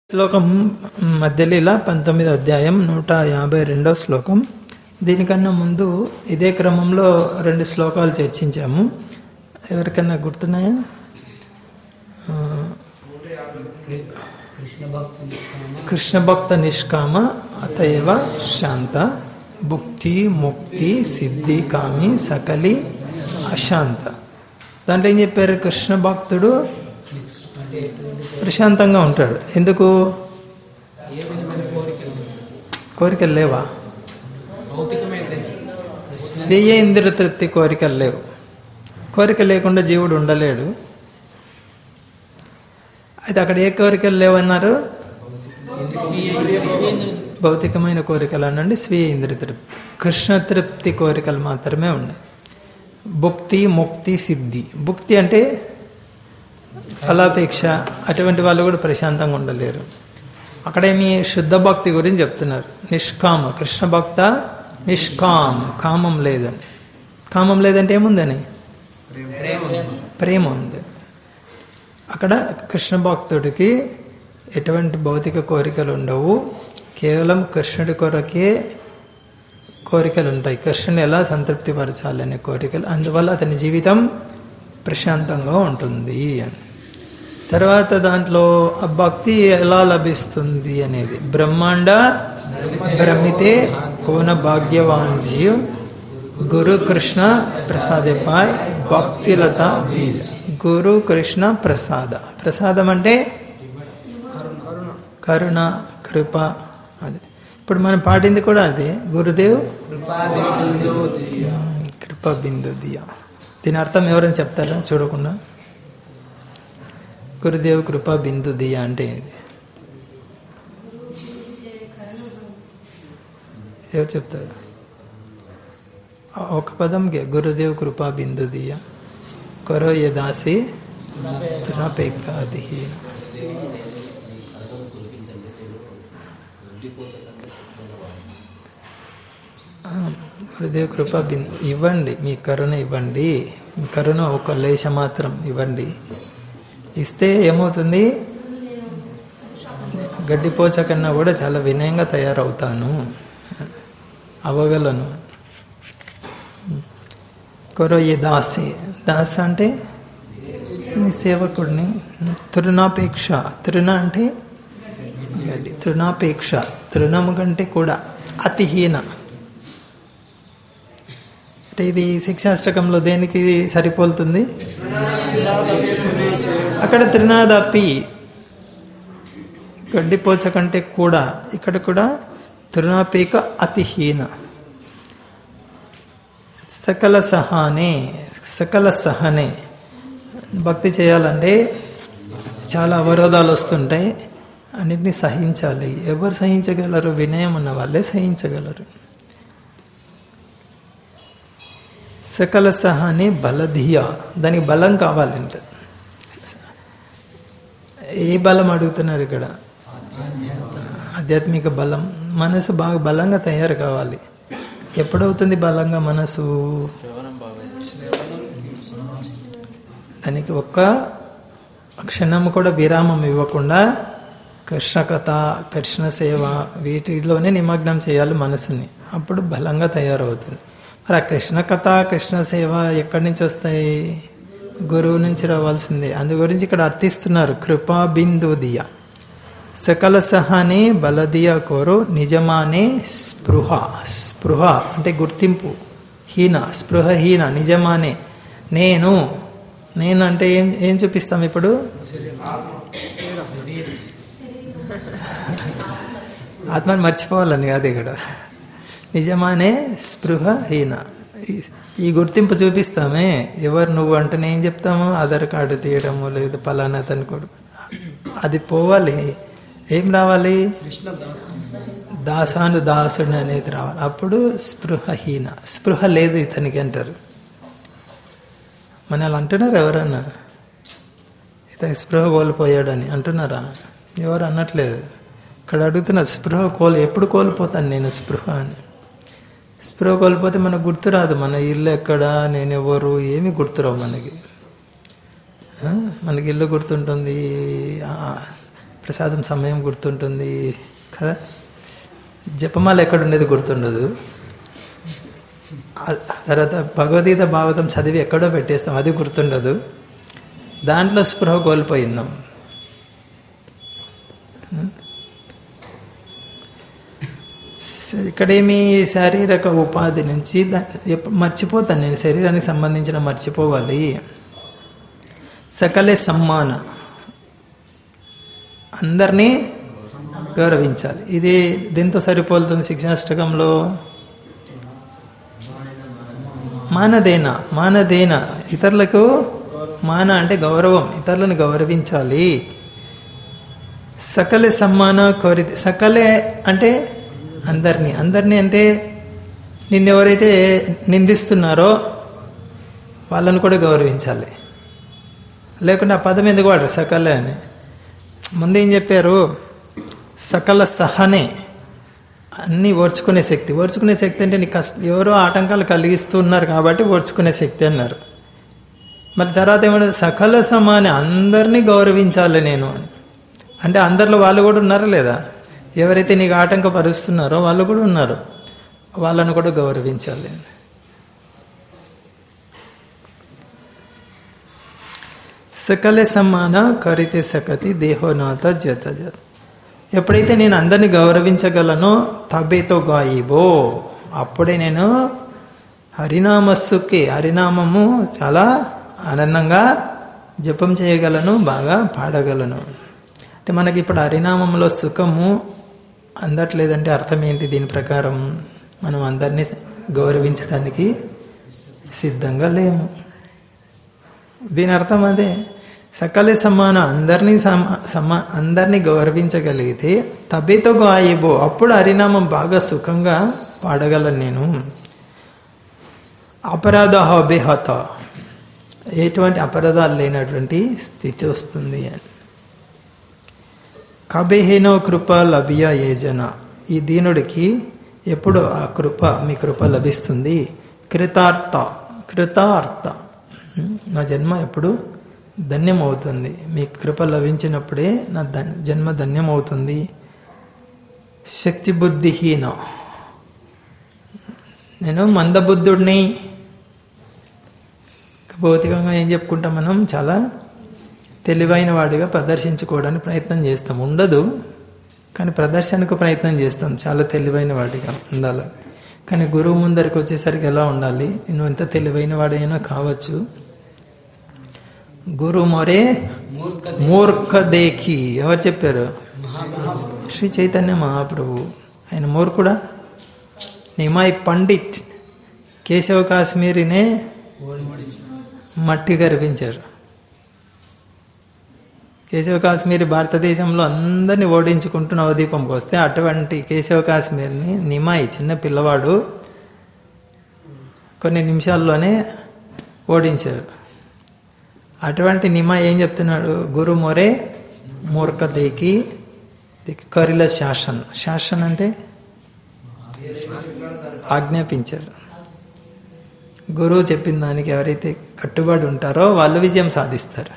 శ్లోకం మధ్యలీల పంతొమ్మిది అధ్యాయం నూట యాభై రెండో శ్లోకం దీనికన్నా ముందు ఇదే క్రమంలో రెండు శ్లోకాలు చర్చించాము ఎవరికన్నా గుర్తున్నాయా ఆ, కృష్ణ భక్తి కృష్ణ భక్త నిష్కామ అతయవ శాంత భుక్తి ముక్తి సిద్ధి కామి సకలి అశాంత దాంట్లో ఏం చెప్పారు కృష్ణ భక్తుడు అంటే ఎటువంటి ప్రశాంతంగా ఉంటాడు ఎందుకు ఏ విధమైన కోరికలు కోరికలు లేవా భౌతికమైన స్వీయ ఇంద్రియ తృప్తి కోరికలు లేవు కోరిక లేకుండా జీవుడు ఉండలేడు అయితే అక్కడ ఏ కోరికలు లేవన్నారు భౌతికమైన కోరికలు అనండి స్వీయ ఇంద్రియ తృప్తి కృష్ణ తృప్తి కోరికలు మాత్రమే ఉన్నాయి భుక్తి ముక్తి సిద్ధి భుక్తి అంటే ఫలాపేక్ష అటువంటి వాళ్ళు కూడా ప్రశాంతంగా ఉండలేరు అక్కడేమి శుద్ధ భక్తి గురించి చెప్తున్నారు నిష్కామ కృష్ణ భక్త నిష్కామ్ కామం లేదని కామం లేదంటే ఏముందని ప్రేమ ఉంది అక్కడ కృష్ణ భక్తుడికి ఎటువంటి భౌతిక కోరికలు ఉండవు కేవలం కృష్ణుడి కొరకే కోరికలు ఉంటాయి కృష్ణుని ఎలా సంతృప్తిపరచాలనే కోరికలు అందువల్ల అతని జీవితం ప్రశాంతంగా ఉంటుంది అని తర్వాత దాంట్లో ఆ భక్తి ఎలా లభిస్తుంది అనేది బ్రహ్మాండ భ్రమితే కోన భాగ్యవాన్ జీవ్ గురు కృష్ణ ప్రసాదపాయ్ భక్తిలత బీజ గురు కృష్ణ ప్రసాద ప్రసాదం అంటే కరుణ కృప అది ఇప్పుడు మనం పాడింది కూడా అదే గురుదేవ్ కృప బిందు దియ దీని అర్థం ఎవరైనా చెప్తారా చూడకుండా గురుదేవ్ కృప బిందు దియ అంటే ఏంటి? ఎవరు చెప్తారు ఆ ఒక పదంకే గురుదేవ్ కృపా బిందు దియ కరో యదాసి తునపేక్షాదిహీన గురుదేవ్ కృప బిందు ఇవ్వండి మీ కరుణ ఇవ్వండి మీ కరుణ ఒక లేశ మాత్రం ఇవ్వండి ఇస్తే ఏమవుతుంది గడ్డిపోచ కన్నా కూడా చాలా వినయంగా తయారవుతాను అవ్వగలను కొరో ఈ దాసి దాస అంటే నీ సేవకుడిని తృణాపేక్ష తృణ అంటే గడ్డి తృణాపేక్ష తృణము కంటే కూడా అతిహీన అంటే ఇది శిక్షాష్టకంలో దేనికి సరిపోలుతుంది అక్కడ తృణాదపి గడ్డిపోచ కంటే కూడా ఇక్కడ కూడా తృణాపేక అతిహీన సకల సహానే సకల సహనే భక్తి చేయాలంటే చాలా అవరోధాలు వస్తుంటాయి అన్నిటినీ సహించాలి ఎవరు సహించగలరు వినయం ఉన్న వాళ్ళే సహించగలరు సకల సహాని బలధియ దానికి బలం కావాలంట ఏ బలం అడుగుతున్నారు ఇక్కడ ఆధ్యాత్మిక బలం మనసు బాగా బలంగా తయారు కావాలి ఎప్పుడవుతుంది బలంగా మనసు దానికి ఒక్క క్షణం కూడా విరామం ఇవ్వకుండా కృష్ణ కథ కృష్ణ సేవ వీటిలోనే నిమగ్నం చేయాలి మనసుని అప్పుడు బలంగా తయారవుతుంది మరి ఆ కృష్ణ కథ కృష్ణ సేవ ఎక్కడి నుంచి వస్తాయి గురువు నుంచి రావాల్సిందే అందు గురించి ఇక్కడ అర్థిస్తున్నారు కృపా బిందు దియ సకల సహానే బలదియ కోరు నిజమానే స్పృహ స్పృహ అంటే గుర్తింపు హీన స్పృహహీన నిజమానే నేను నేను అంటే ఏం ఏం చూపిస్తాం ఇప్పుడు ఆత్మని మర్చిపోవాలని కాదు ఇక్కడ నిజమానే స్పృహహీన ఈ- ఈ గుర్తింపు చూపిస్తామే ఎవరు నువ్వు అంటే ఏం చెప్తాము ఆధార్ కార్డు తీయడము లేదు పలానా అతను కొడుకు అది పోవాలి ఏం రావాలి దాసాను దాసుడు అనేది రావాలి అప్పుడు స్పృహహీన స్పృహ లేదు ఇతనికి అంటారు మన వాళ్ళు అంటున్నారు ఎవరన్నా ఇతనికి స్పృహ కోల్పోయాడని అంటున్నారా ఎవరు అనట్లేదు ఇక్కడ అడుగుతున్నారు స్పృహ కోల్ ఎప్పుడు కోల్పోతాను నేను స్పృహ అని స్పృహ కోల్పోతే మనకు గుర్తురాదు మన ఇల్లు ఎక్కడ నేను ఎవరు ఏమి గుర్తురావు మనకి ఆ? మనకి ఇల్లు గుర్తుంటుంది ఆ, ప్రసాదం సమయం గుర్తుంటుంది కదా జపమాల ఎక్కడ ఉండేది గుర్తుండదు ఆ- ఆ తర్వాత భగవద్గీత భాగవతం చదివి ఎక్కడో పెట్టేస్తాం అది గుర్తుండదు దాంట్లో స్పృహ కోల్పోయినాం స- ఇక్కడేమి శారీరక ఉపాధి నుంచి దా- ఎప్ప- మర్చిపోతాను నేను శరీరానికి సంబంధించిన మర్చిపోవాలి సకలే సమ్మాన అందరినీ గౌరవించాలి ఇది దీంతో సరిపోతుంది శిక్షాష్టకంలో మానదేన మానదేన ఇతరులకు మాన అంటే గౌరవం ఇతరులను గౌరవించాలి సకలే సమ్మాన కోరితే సకలే అంటే అందరినీ అందరినీ అంటే నిన్నెవరైతే నిందిస్తున్నారో వాళ్ళను కూడా గౌరవించాలి లేకుంటే ఆ పదం ఎందుకు వాడరు సకలే అని ముందు ఏం చెప్పారు సకల సహనే అన్నీ ఓర్చుకునే శక్తి ఓర్చుకునే శక్తి అంటే నీ కష్ట ఎవరో ఆటంకాలు కలిగిస్తున్నారు కాబట్టి ఓర్చుకునే శక్తి అన్నారు మరి తర్వాత ఏమంటే సకల సమాన అందరినీ గౌరవించాలి నేను అని అంటే అందరిలో వాళ్ళు కూడా ఉన్నారా లేదా ఎవరైతే నీకు ఆటంకపరుస్తున్నారో వాళ్ళు కూడా ఉన్నారు వాళ్ళను కూడా గౌరవించాలి సకల సమాన కరితే సకతి దేహోనాథ జత జత ఎప్పుడైతే నేను అందరిని గౌరవించగలనో తబేతో గాయిబో అప్పుడే నేను హరినామస్సుకి హరినామము చాలా ఆనందంగా జపం చేయగలను బాగా పాడగలను అంటే మనకి ఇప్పుడు హరినామంలో సుఖము అందట్లేదంటే అర్థం ఏంటి దీని ప్రకారం మనం అందరినీ గౌరవించడానికి సిద్ధంగా లేము దీని అర్థం అదే సకల సమాన అందరినీ సమ సమ అందరినీ గౌరవించగలిగితే తబేతో గాయబో అప్పుడు హరినామం బాగా సుఖంగా పాడగలను నేను అపరాధ హబిహత ఎటువంటి అపరాధాలు లేనటువంటి స్థితి వస్తుంది అని కబేహేనో కృప లభియ ఏజన ఈ దీనుడికి ఎప్పుడు ఆ కృప మీ కృప లభిస్తుంది కృతార్థ కృతార్థ నా జన్మ ఎప్పుడు ధన్యమవుతుంది మీ కృప లభించినప్పుడే నా ధన్ జన్మ ధన్యమవుతుంది శక్తి బుద్ధిహీన నేను మందబుద్ధుడిని భౌతికంగా ఏం చెప్పుకుంటాం మనం చాలా తెలివైన వాడిగా ప్రదర్శించుకోవడానికి ప్రయత్నం చేస్తాం ఉండదు కానీ ప్రదర్శనకు ప్రయత్నం చేస్తాం చాలా తెలివైన వాడిగా ఉండాలని కానీ గురువు ముందరికి వచ్చేసరికి ఎలా ఉండాలి నువ్వు ఎంత తెలివైన వాడైనా కావచ్చు గురు మొరే మూర్ఖ మూర్ఖ దేఖి ఎవరు చెప్పారు మహాభావ శ్రీ చైతన్య మహాప్రభు ఆయన మూర్ఖుడా నిమాయ్ పండిట్ కేశవ కాశ్మీరినే ఓడి మట్టి గర్వించారు కేశవ కాశ్మీర్ భారతదేశంలో అందరినీ ఓడించుకుంటూ నవదీపంకి వస్తే అటువంటి కేశవ కాశ్మీర్ని నిమాయి చిన్న పిల్లవాడు కొన్ని నిమిషాల్లోనే ఓడించారు అటువంటి నిమాయి ఏం చెప్తున్నాడు గురు మొరే మూర్ఖదేకి కరిల శాసన్ శాసన్ అంటే ఆజ్ఞాపించారు గురువు చెప్పిన దానికి ఎవరైతే కట్టుబడి ఉంటారో వాళ్ళు విజయం సాధిస్తారు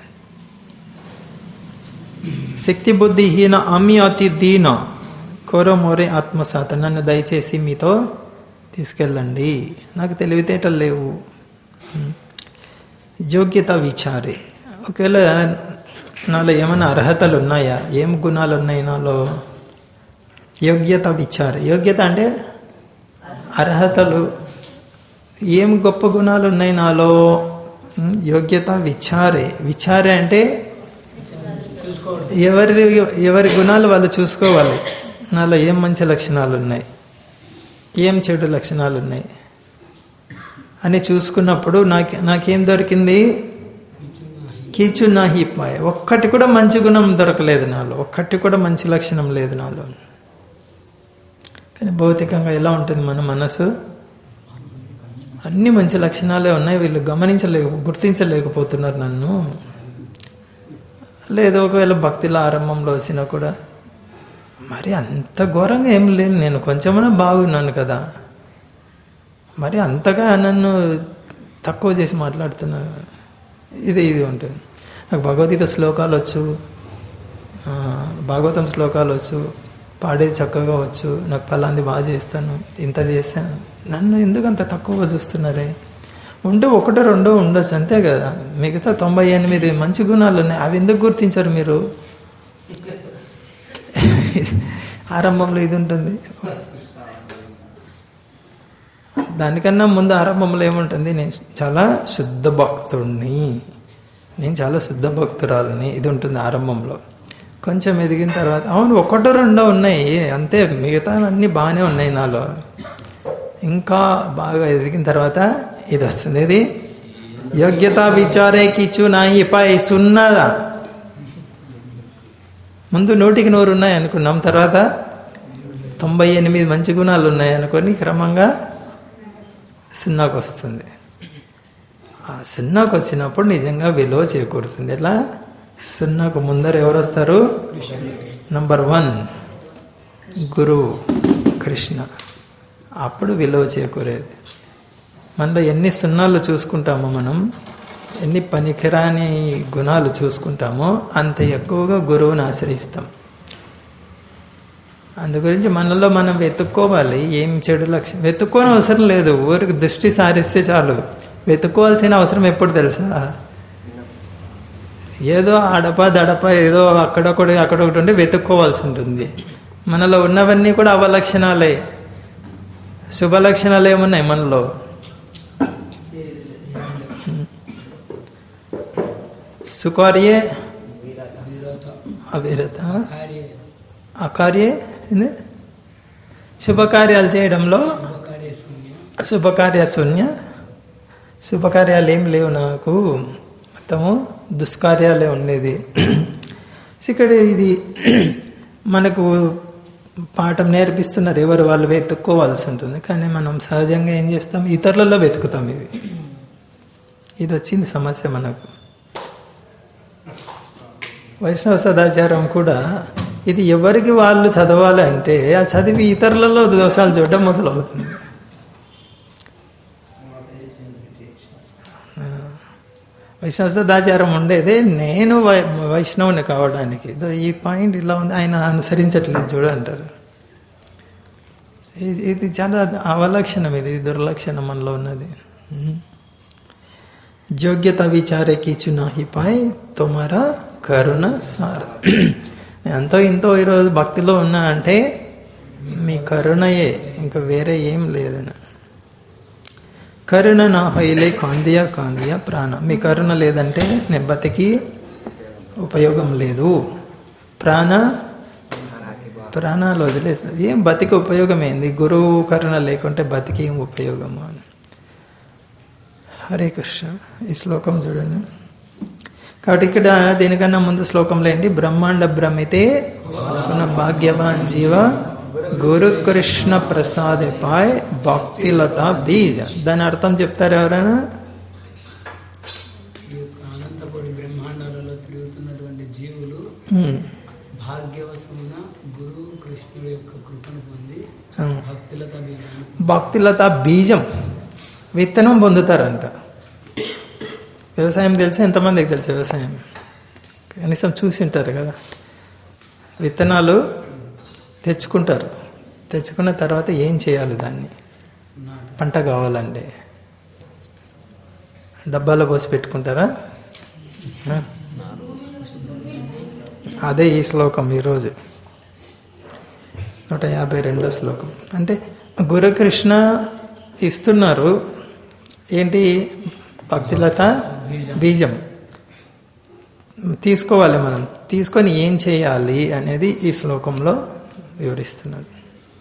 శక్తి బుద్ధిహీన అమి అతి దీన కోరో మోరే ఆత్మసాత నన్ను దయచేసి మీతో తీసుకెళ్ళండి నాకు తెలివితేటలు లేవు యోగ్యత విచారే ఒకవేళ నాలో ఏమైనా అర్హతలు ఉన్నాయా ఏం గుణాలు ఉన్నాయి నాలో యోగ్యత విచారే యోగ్యత అంటే అర్హతలు ఏం గొప్ప గుణాలు ఉన్నాయి నాలో ఉమ్, యోగ్యత విచారే విచారే అంటే చూసుకోవడం ఎవరి ఎవరి గుణాలు వాళ్ళు చూసుకోవాలి నాలో ఏం మంచి లక్షణాలు ఉన్నాయి ఏం చెడు లక్షణాలు ఉన్నాయి అని చూసుకున్నప్పుడు నాకు నాకేం దొరికింది కీచు నా హిప్మాయ ఒక్కటి కూడా మంచి గుణం దొరకలేదు నాలో ఒక్కటి కూడా మంచి లక్షణం లేదు నాలో కానీ భౌతికంగా ఎలా ఉంటుంది మన మనసు అన్ని మంచి లక్షణాలే ఉన్నాయి వీళ్ళు గమనించలేక గుర్తించలేకపోతున్నారు నన్ను లేదు ఒకవేళ భక్తిలో ఆరంభంలో వచ్చినా కూడా మరి అంత ఘోరంగా ఏం లేను నేను కొంచెమైనా బాగున్నాను కదా మరి అంతగా నన్ను తక్కువ చేసి మాట్లాడుతున్నాను ఇది ఇది ఉంటుంది నాకు భగవద్గీత శ్లోకాలు వచ్చు ఆ, భాగవతం శ్లోకాలు వచ్చు పాడేది చక్కగా వచ్చు నాకు పలాంది బాగా చేస్తాను ఇంత చేస్తాను నన్ను ఎందుకు అంత తక్కువగా చూస్తున్నారే ఉంటే ఒకటో రెండో ఉండొచ్చు అంతే కదా మిగతా తొంభై ఎనిమిది మంచి గుణాలు ఉన్నాయి అవి ఎందుకు గుర్తించరు మీరు ఆరంభంలో ఇది ఉంటుంది దానికన్నా ముందు ఆరంభంలో ఏముంటుంది నేను చాలా శుద్ధ భక్తుడిని నేను చాలా శుద్ధ భక్తురాలని ఇది ఉంటుంది ఆరంభంలో కొంచెం ఎదిగిన తర్వాత అవును ఒకటో రెండో ఉన్నాయి అంతే మిగతా అన్నీ బాగానే ఉన్నాయి నాలో ఇంకా బాగా ఎదిగిన తర్వాత ఇది వస్తుంది ఇది యోగ్యత విచారే కిచ్చు నాయి పై సున్నదా ముందు నూటికి నూరు ఉన్నాయి అనుకున్నాం తర్వాత తొంభై ఎనిమిది మంచి గుణాలు ఉన్నాయి అనుకొని క్రమంగా సున్నాకు వస్తుంది ఆ సున్నాకు వచ్చినప్పుడు నిజంగా విలువ చేకూరుతుంది ఎట్లా సున్నాకు ముందర ఎవరు వస్తారు నంబర్ వన్ గురువు కృష్ణ అప్పుడు విలువ చేకూరేది మనలో ఎన్ని సున్నాలు చూసుకుంటామో మనం ఎన్ని పనికిరాని గుణాలు చూసుకుంటామో అంత ఎక్కువగా గురువుని ఆశ్రయిస్తాం అందు గురించి మనలో మనం వెతుక్కోవాలి ఏం చెడు లక్ష్యం వెతుక్కోని అవసరం లేదు ఊరికి దృష్టి సారిస్తే చాలు వెతుక్కోవాల్సిన అవసరం ఎప్పుడు తెలుసా ఏదో అడప దడప ఏదో అక్కడొకటి అక్కడొకటి ఉంటే వెతుక్కోవాల్సి ఉంటుంది మనలో ఉన్నవన్నీ కూడా అవలక్షణాలే శుభ లక్షణాలు ఏమున్నాయి మనలో సుకార్యే అవిరత కార్య అకార్యే ఏంది? శుభకార్యాలు చేయడంలో కార్య శూన్య శుభకార్య శూన్య శుభకార్యాలు ఏం లేవు నాకు మొత్తము దుష్కార్యాలే ఉండేది ఇక్కడ ఇది మనకు పాఠం నేర్పిస్తున్నారు ఎవరు వాళ్ళు వెతుక్కోవాల్సి ఉంటుంది కానీ మనం సహజంగా ఏం చేస్తాం ఇతరులలో వెతుకుతాం ఇవి ఇది వచ్చింది సమస్య మనకు వైష్ణవ సదాచారం కూడా ఇది ఎవరికి వాళ్ళు చదవాలి అంటే ఆ చదివి ఇతరులలో దోషాలు చూడడం మొదలవుతుంది ఆ, వైష్ణవ సదాచారం ఉండేదే నేను వై వైష్ణవుని కావడానికి ఇదో ఈ పాయింట్ ఇలా ఉంది ఆయన అనుసరించట్లేదు చూడంటారు ఇది ఇది చాలా అవలక్షణం ఇది దుర్లక్షణం మనలో ఉన్నది ఉం. যোগ্যতা বিচারে কিছু নাহি পায় তোমারা కరుణ సార ఎంతో ఇంతో ఈరోజు భక్తిలో ఉన్నా అంటే మీ కరుణయే ఇంకా వేరే ఏం లేదని కరుణ నా హైలే కాందియా కాందియా ప్రాణ మీ కరుణ లేదంటే నేను బతికి ఉపయోగం లేదు ప్రాణ ప్రాణాలు వదిలేస్తుంది ఏం బతికి ఉపయోగం ఏంది గురువు కరుణ లేకుంటే బతికి ఏం ఉపయోగము అని హరే కృష్ణ ఈ శ్లోకం చూడండి కాబట్టి ఇక్కడ దీనికన్నా ముందు శ్లోకంలో ఏంటి బ్రహ్మాండ భ్రమితే కొన భాగ్యవాన్ జీవ గురు కృష్ణ ప్రసాదే పాయ్ భక్తిలత బీజ దాని అర్థం చెప్తారు ఎవరైనా ఈ యొక్క అనంతకోటి బ్రహ్మాండాలలో తిరుగుతున్నటువంటి జీవులు ఉమ్, భాగ్యవశమున గురువు కృష్ణుడి యొక్క కృపను పొంది ఉమ్. భక్తులత బీజాన్ని భక్తిలత బీజం విత్తనం పొందుతారంట వ్యవసాయం తెలిసి ఎంతమందికి తెలుసు వ్యవసాయం కనీసం చూసి ఉంటారు కదా విత్తనాలు తెచ్చుకుంటారు తెచ్చుకున్న తర్వాత ఏం చేయాలి దాన్ని నాటు పంట కావాలంటే డబ్బాలో పోసి పెట్టుకుంటారా ఆ? అదే ఈ శ్లోకం ఈరోజు నూట యాభై రెండో శ్లోకం అంటే గురుకృష్ణ ఇస్తున్నారు ఏంటి భక్తిలత బీజం తీసుకోవాలి మనం తీసుకొని ఏం చేయాలి అనేది ఈ శ్లోకంలో వివరిస్తున్నారు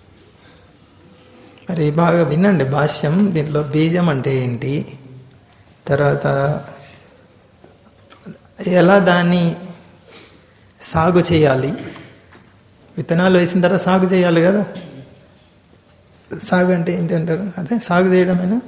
మరి బాగా వినండి భాష్యం దీంట్లో బీజం అంటే ఏంటి తర్వాత ఎలా దాన్ని సాగు చేయాలి విత్తనాలు వేసిన తర్వాత సాగు చేయాలి కదా సాగు అంటే ఏంటి అంటారు అదే సాగు చేయడమేనా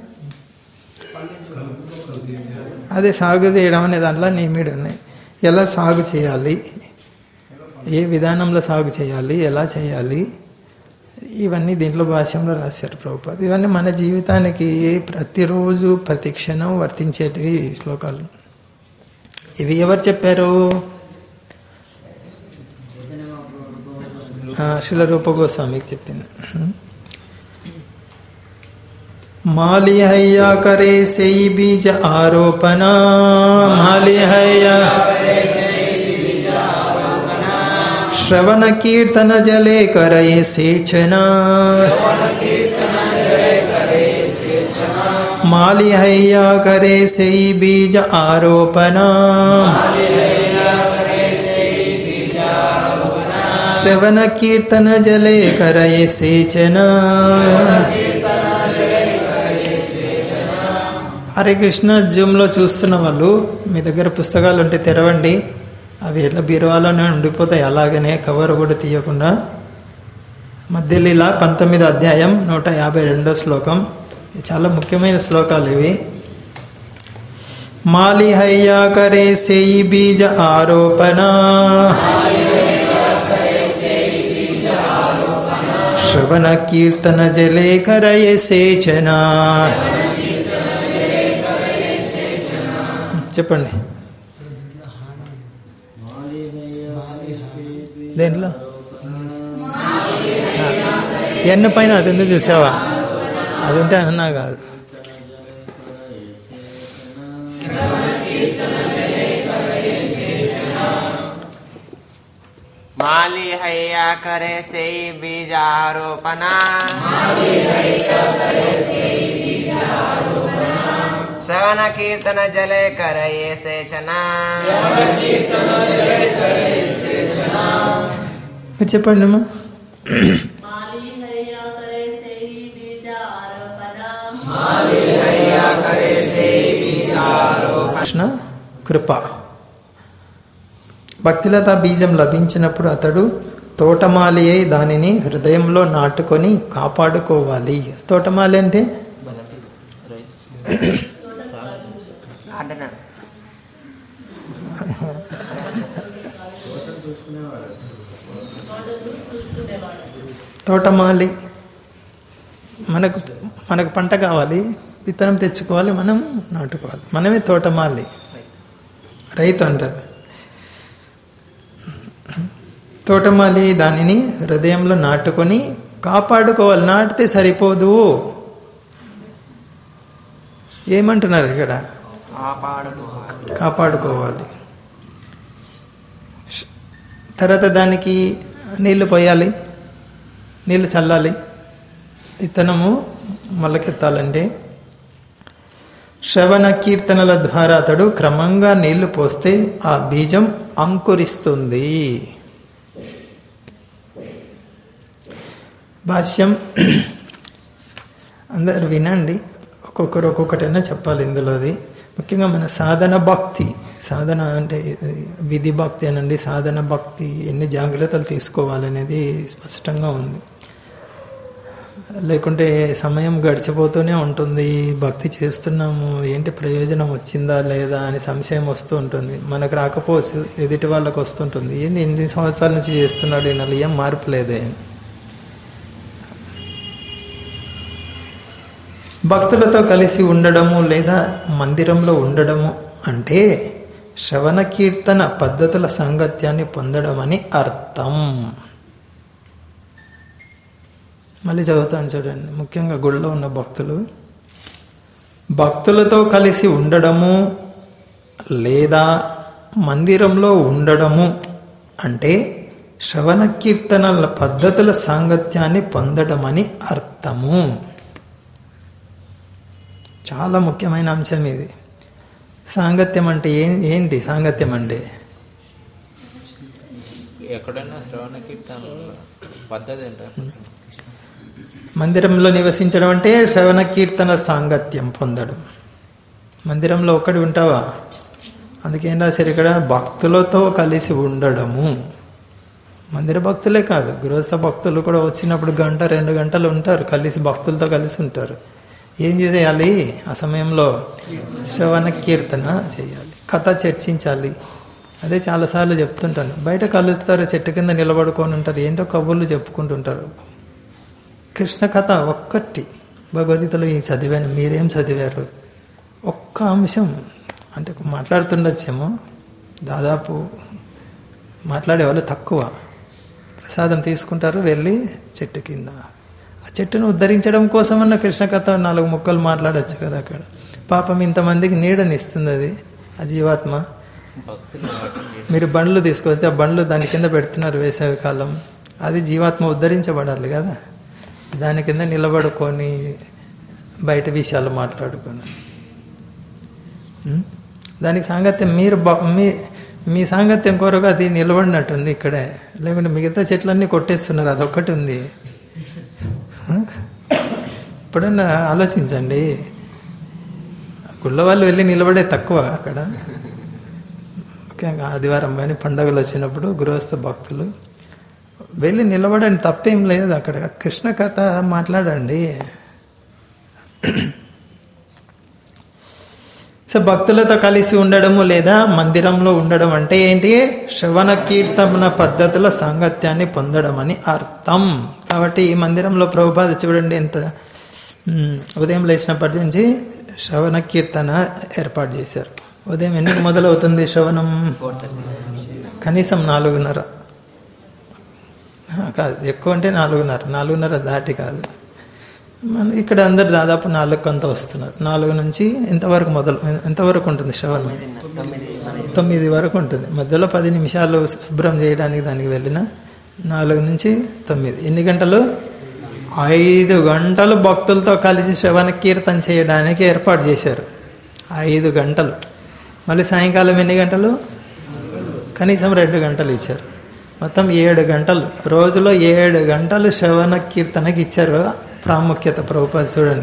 అదే సాగు చేయడం అనే దాంట్లో నియమిడి ఉన్నాయి ఎలా సాగు చేయాలి ఏ విధానంలో సాగు చేయాలి ఎలా చేయాలి ఇవన్నీ దీంట్లో భాష్యంలో రాశారు ప్రభుపాద ఇవన్నీ మన జీవితానికి ప్రతిరోజు ప్రతి క్షణం వర్తించేటివి ఈ శ్లోకాలు ఇవి ఎవరు చెప్పారు ఆ, శిల రూప గోస్వామికి చెప్పింది మాలి హయ్యా కరే సెయి బీజ ఆరోపణ మాలి హయ్యా శ్రవణ కీర్తన జలే కరయే సేచన మాలి హయ్యా కరే సెయి బీజ ఆరోపణ శ్రవణ కీర్తన జలే కరయే సేచన హరే కృష్ణ జూమ్లో చూస్తున్న వాళ్ళు మీ దగ్గర పుస్తకాలు ఉంటే తెరవండి అవి ఎట్లా బీరువాలోనే ఉండిపోతాయి అలాగనే కవర్ కూడా తీయకుండా మధ్యలీల పంతొమ్మిది అధ్యాయం నూట యాభై రెండో శ్లోకం ఇది చాలా ముఖ్యమైన శ్లోకాలు ఇవి మాలి హయ్యా కరే సేయి బీజ ఆరోపణ శ్రవణ కీర్తన జలే కరయే సేచన చెప్పండి దేంట్లో ఎన్న పైన అది ఎందుకు చూసావా అది ఉంటే అన్నా కాదు మాలి హయ్యా కరే సెయి బీజారోపణ శ్రవణ కీర్తన జలే కరయే సేచన మీరు చెప్పండి అమ్మా माली हैया करे सेई विचार पदा కృష్ణ కృప భక్తిలత బీజం లభించినప్పుడు అతడు తోటమాలి అయి దానిని హృదయంలో నాటుకొని కాపాడుకోవాలి తోటమాలి అంటే గార్డెనర్ తోటమాలి మనకు మనకు పంట కావాలి విత్తనం తెచ్చుకోవాలి మనం నాటుకోవాలి మనమే తోటమాలి రైతు అంటారు తోటమాలి దానిని హృదయంలో నాటుకొని కాపాడుకోవాలి నాటితే సరిపోదు ఏమంటున్నారు ఇక్కడ కాపాడుకోవాలి కాపాడుకోవాలి తర్వాత దానికి నీళ్లు పోయాలి నీళ్లు చల్లాలి విత్తనము మొలకెత్తాలంటే శ్రవణ కీర్తనల ద్వారా అతడు క్రమంగా నీళ్లు పోస్తే ఆ బీజం అంకురిస్తుంది భాష్యం అందరు వినండి ఒక్కొక్కరు ఒక్కొక్కటైనా చెప్పాలి ఇందులోది ముఖ్యంగా మన సాధన భక్తి సాధన అంటే ఇది విధి భక్తి అనండి సాధన భక్తి ఎన్ని జాగ్రత్తలు తీసుకోవాలనేది స్పష్టంగా ఉంది లేకుంటే సమయం గడిచిపోతూనే ఉంటుంది భక్తి చేస్తున్నాము ఏంటి ప్రయోజనం వచ్చిందా లేదా అని సంశయం వస్తూ ఉంటుంది మనకు రాకపోవచ్చు ఎదుటి వాళ్ళకు వస్తుంటుంది ఏంది ఎన్ని సంవత్సరాల నుంచి చేస్తున్నాడు ఈయన ఏం మార్పు లేదే అని భక్తులతో కలిసి ఉండడము లేదా మందిరంలో ఉండడము అంటే శ్రవణ కీర్తన పద్ధతుల సాంగత్యాన్ని పొందడం అని అర్థం మళ్ళీ చదువుతాను చూడండి ముఖ్యంగా గుడిలో ఉన్న భక్తులు భక్తులతో కలిసి ఉండడము లేదా మందిరంలో ఉండడము అంటే శ్రవణ కీర్తనల పద్ధతుల సాంగత్యాన్ని పొందడం అని అర్థము చాలా ముఖ్యమైన అంశం ఇది సాంగత్యం అంటే ఏం ఏంటి సాంగత్యం అంటే ఎక్కడైనా శ్రవణ కీర్తన పద్ధతి అంటారు మందిరంలో నివసించడం అంటే శ్రవణ కీర్తన సాంగత్యం పొందడం మందిరంలో ఒక్కడి ఉంటావా అందుకేం రాశారు ఇక్కడ భక్తులతో కలిసి ఉండడము మందిర భక్తులే కాదు గృహస్థ భక్తులు కూడా వచ్చినప్పుడు గంట రెండు గంటలు ఉంటారు కలిసి భక్తులతో కలిసి ఉంటారు ఏం చేయాలి ఆ సమయంలో శ్రవణ కీర్తన చేయాలి కథ చర్చించాలి అదే చాలాసార్లు చెప్తుంటాను బయట కలుస్తారు చెట్టు కింద నిలబడుకొని ఉంటారు ఏంటో కబుర్లు చెప్పుకుంటుంటారు కృష్ణ కథ ఒక్కటి భగవద్గీతలో ఈ చదివాను మీరేం చదివారు ఒక్క అంశం అంటే మాట్లాడుతుండొచ్చేమో దాదాపు మాట్లాడే వాళ్ళు తక్కువ ప్రసాదం తీసుకుంటారు వెళ్ళి చెట్టు కింద ఆ చెట్టును ఉద్ధరించడం కోసమన్న కృష్ణ కథ నాలుగు ముక్కలు మాట్లాడచ్చు కదా అక్కడ పాపం ఇంతమందికి నీడని ఇస్తుంది అది ఆ జీవాత్మ భక్తులు వాటిని చేసి మీరు బండ్లు తీసుకొస్తే ఆ బండ్లు దాని కింద పెడుతున్నారు వేసవి కాలం అది జీవాత్మ ఉద్ధరించబడాలి కదా దాని కింద నిలబడుకొని బయట విషయాలు మాట్లాడుకొని ఉం? దానికి సాంగత్యం మీరు బ- మీ మీ సాంగత్యం కొరకు అది నిలబడినట్టుంది ఇక్కడే లేకుంటే మిగతా చెట్లన్నీ కొట్టేస్తున్నారు అదొక్కటి ఉంది ఉం? ఎప్పుడన్నా ఆలోచించండి గుళ్ళ వాళ్ళు వెళ్ళి నిలబడే తక్కువ అక్కడ ముఖ్యంగా ఆదివారం కానీ పండగలు వచ్చినప్పుడు గృహస్థ భక్తులు వెళ్ళి నిలబడండి తప్పేం లేదు అక్కడ కృష్ణ కథ మాట్లాడండి సో భక్తులతో కలిసి ఉండడము లేదా మందిరంలో ఉండడం అంటే ఏంటి శ్రవణ కీర్తన పద్ధతుల సాంగత్యాన్ని పొందడం అని అర్థం కాబట్టి ఈ మందిరంలో ప్రభుపాద చూడండి ఎంత మ్, ఉదయం లేచినప్పటి నుంచి శ్రవణ కీర్తన ఏర్పాటు చేశారు ఉదయం ఎన్నికి మొదలవుతుంది శ్రవణం కనీసం నాలుగున్నర ఆ, కాదు ఎక్కువ అంటే నాలుగున్నర నాలుగున్నర దాటి కాదు మన ఇక్కడ అందరు దాదాపు నాలుగు కొంత వస్తున్నారు నాలుగు నుంచి ఎంతవరకు మొదలు ఎంతవరకు ఉంటుంది శ్రవణం తొమ్మిది వరకు ఉంటుంది మధ్యలో పది నిమిషాలు శుభ్రం చేయడానికి దానికి వెళ్ళిన నాలుగు నుంచి తొమ్మిది ఎన్ని గంటలు ఐదు గంటలు భక్తులతో కలిసి శ్రవణ కీర్తన చేయడానికి ఏర్పాటు చేశారు ఐదు గంటలు మళ్ళీ సాయంకాలం ఎన్ని గంటలు కనీసం రెండు గంటలు ఇచ్చారు మొత్తం ఏడు గంటలు రోజులో ఏడు గంటలు శ్రవణ కీర్తనకి ఇచ్చారు ప్రాముఖ్యత ప్రభుపాద చూడండి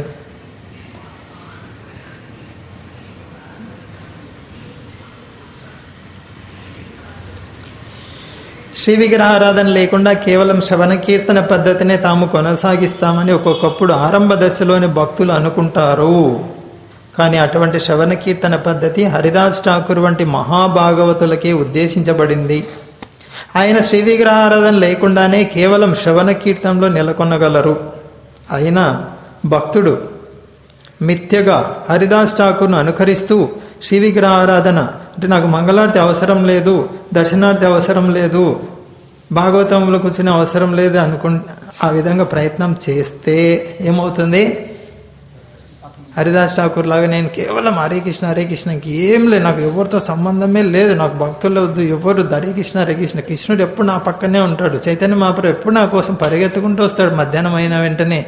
శ్రీ విగ్రహారాధన లేకుండా కేవలం శ్రవణ కీర్తన పద్ధతినే తాము కొనసాగిస్తామని ఒక్కొక్కప్పుడు ఆరంభ దశలోని భక్తులు అనుకుంటారు కానీ అటువంటి శ్రవణ కీర్తన పద్ధతి హరిదాస్ ఠాకూర్ వంటి మహాభాగవతులకే ఉద్దేశించబడింది ఆయన శ్రీ విగ్రహారాధన లేకుండానే కేవలం శ్రవణ కీర్తనలో నెలకొనగలరు అయినా భక్తుడు మిథ్యగా హరిదాస్ ఠాకూర్ను అనుకరిస్తూ శ్రీ విగ్రహారాధన అంటే నాకు మంగళారతి అవసరం లేదు దర్శనార్థి అవసరం లేదు భాగవతంలో కూర్చునే అవసరం లేదు అనుకు ఆ విధంగా ప్రయత్నం చేస్తే ఏమవుతుంది హరిదాస్ ఠాకూర్ లాగా నేను కేవలం హరే కృష్ణ హరే కృష్ణకి ఏం లేదు నాకు ఎవరితో సంబంధమే లేదు నాకు భక్తులు వద్దు ఎవరు హరే కృష్ణ హరే కృష్ణ కృష్ణుడు ఎప్పుడు నా పక్కనే ఉంటాడు చైతన్య మహాప్రభు ఎప్పుడు నా కోసం పరిగెత్తుకుంటూ వస్తాడు మధ్యాహ్నం అయిన వెంటనే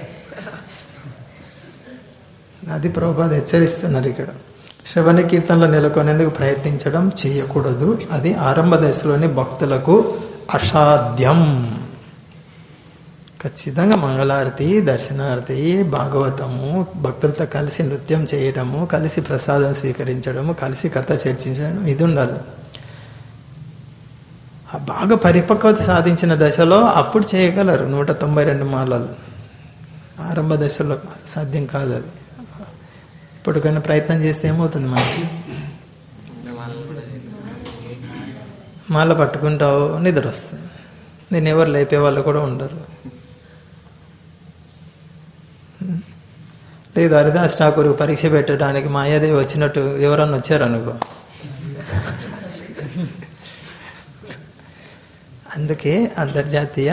అది ప్రభుపాద హెచ్చరిస్తున్నారు ఇక్కడ శ్రవణ కీర్తనలో నెలకొనేందుకు ప్రయత్నించడం చేయకూడదు అది ఆరంభ దశలోని భక్తులకు అసాధ్యం ఖచ్చితంగా మంగళారతి దర్శనారతి భాగవతము భక్తులతో కలిసి నృత్యం చేయడము కలిసి ప్రసాదం స్వీకరించడము కలిసి కథ చర్చించడం ఇది ఉండాలి ఆ బాగా పరిపక్వత సాధించిన దశలో అప్పుడు చేయగలరు నూట తొంభై రెండు మాలలు ఆరంభ దశలో సాధ్యం కాదు అది ఇప్పుడు కానీ ప్రయత్నం చేస్తే ఏమవుతుంది మనకి మాల పట్టుకుంటావు నిద్ర వస్తుంది నేను ఎవరు లేపే వాళ్ళు కూడా ఉండరు లేదు హరిదాస్ ఠాకూర్ పరీక్ష పెట్టడానికి మాయాదేవి వచ్చినట్టు ఎవరన్నా వచ్చారనుకో అందుకే అంతర్జాతీయ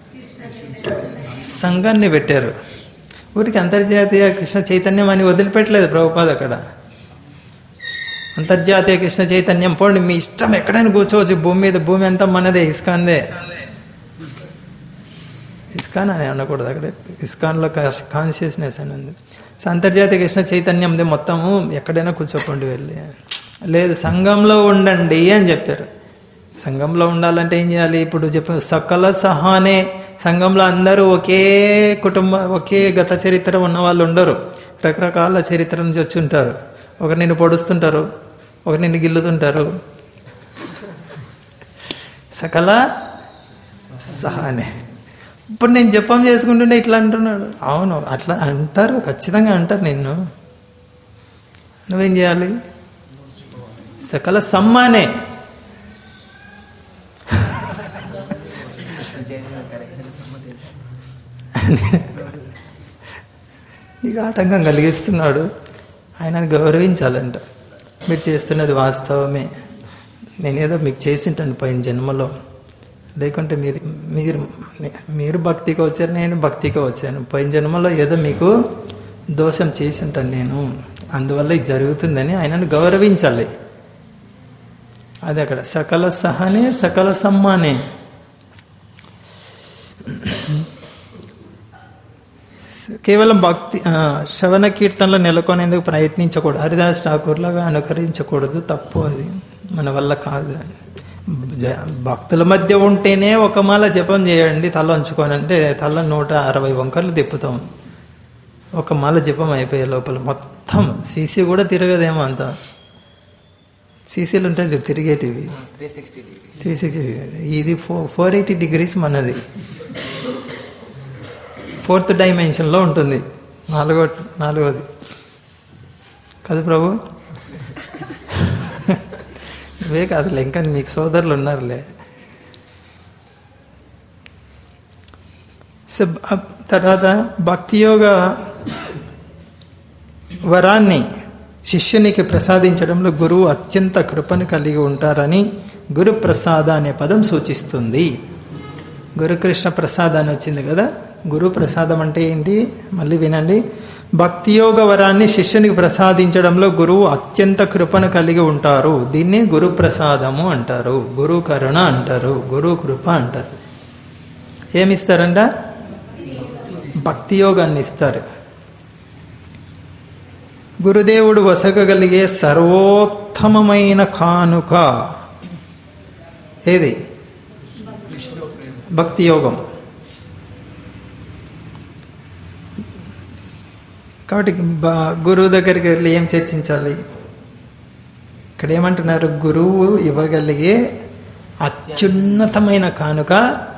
సంఘాన్ని పెట్టారు ఊరికి అంతర్జాతీయ కృష్ణ చైతన్యం అని వదిలిపెట్టలేదు ప్రభుపాద అక్కడ అంతర్జాతీయ కృష్ణ చైతన్యం పోండి మీ ఇష్టం ఎక్కడైనా కూర్చోవచ్చు భూమి మీద భూమి అంతా మనదే ఇస్కాన్దే ఇస్కాన్ అని అనకూడదు అక్కడ ఇస్కాన్లో కాన్షియస్నెస్ అని ఉంది సో అంతర్జాతీయ కృష్ణ చైతన్యంది మొత్తము ఎక్కడైనా కూర్చోకండి వెళ్ళి లేదు సంఘంలో ఉండండి అని చెప్పారు సంఘంలో ఉండాలంటే ఏం చేయాలి ఇప్పుడు చెప్ప సకల సహానే సంఘంలో అందరూ ఒకే కుటుంబ ఒకే గత చరిత్ర ఉన్న వాళ్ళు ఉండరు రకరకాల చరిత్ర నుంచి వచ్చి ఉంటారు ఒకరు నిన్ను పొడుస్తుంటారు ఒకరు నిన్ను గిల్లుతుంటారు సకల సహానే ఇప్పుడు నేను జపం చేసుకుంటుంటే ఇట్లా అంటున్నాడు అవును అట్లా అంటారు ఖచ్చితంగా అంటారు నిన్ను నువ్వేం చేయాలి సకల సమ్మానే నీకు ఆటంకం కలిగిస్తున్నాడు ఆయనను గౌరవించాలంట మీరు చేస్తున్నది వాస్తవమే నేనేదో మీకు చేసింటాను పోయిన జన్మలో లేకుంటే మీరు మీరు మీరు భక్తికి వచ్చారు నేను భక్తికి వచ్చాను పోయిన జన్మలో ఏదో మీకు దోషం చేసి ఉంటాను నేను అందువల్ల ఇది జరుగుతుందని ఆయనను గౌరవించాలి అది అక్కడ సకల సహనే సకల సమ్మానే కేవలం భక్తి ఆ, శ్రవణ కీర్తనలో నెలకొనేందుకు ప్రయత్నించకూడదు హరిదాస్ ఠాకూర్లాగా అనుకరించకూడదు తప్పు అది మన వల్ల కాదు జ- భక్తుల మధ్య ఉంటేనే ఒక మాల జపం చేయండి తల ఉంచుకొని అంటే తల నూట అరవై వంకర్లు తిప్పుతాం ఒక మాల జపం అయిపోయే లోపల మొత్తం సీసీ కూడా తిరగదేమో అంత సీసీలు ఉంటాయి చూడు తిరిగేటివి three sixty degree three sixty ఇది ఫోర్ ఫోర్ ఎయిటీ డిగ్రీస్ మనది ఫోర్త్ డైమెన్షన్లో ఉంటుంది నాలుగో నాలుగోది కదా ప్రభు ఇవే కాదులే ఇంకా మీకు సోదరులు ఉన్నారులే సో బ- తర్వాత భక్తి యోగ వరాన్ని శిష్యునికి ప్రసాదించడంలో గురువు అత్యంత కృపను కలిగి ఉంటారని గురు ప్రసాద అనే పదం సూచిస్తుంది గురుకృష్ణ ప్రసాద్ అని వచ్చింది కదా గురు ప్రసాదం అంటే ఏంటి మళ్ళీ వినండి భక్తి యోగ వరాన్ని శిష్యునికి ప్రసాదించడంలో గురువు అత్యంత కృపను కలిగి ఉంటారు దీన్ని గురు ప్రసాదము అంటారు గురు కరుణ అంటారు గురు కృప అంటారు ఏమిస్తారంట భక్తి యోగాన్ని ఇస్తారు గురుదేవుడు వసగగలిగే సర్వోత్తమమైన కానుక ఏది భక్తి యోగం కాబట్టి బ- గురువు దగ్గరికి వెళ్ళి ఏం చర్చించాలి ఇక్కడ ఏమంటున్నారు గురువు ఇవ్వగలిగే అత్యున్నతమైన కానుక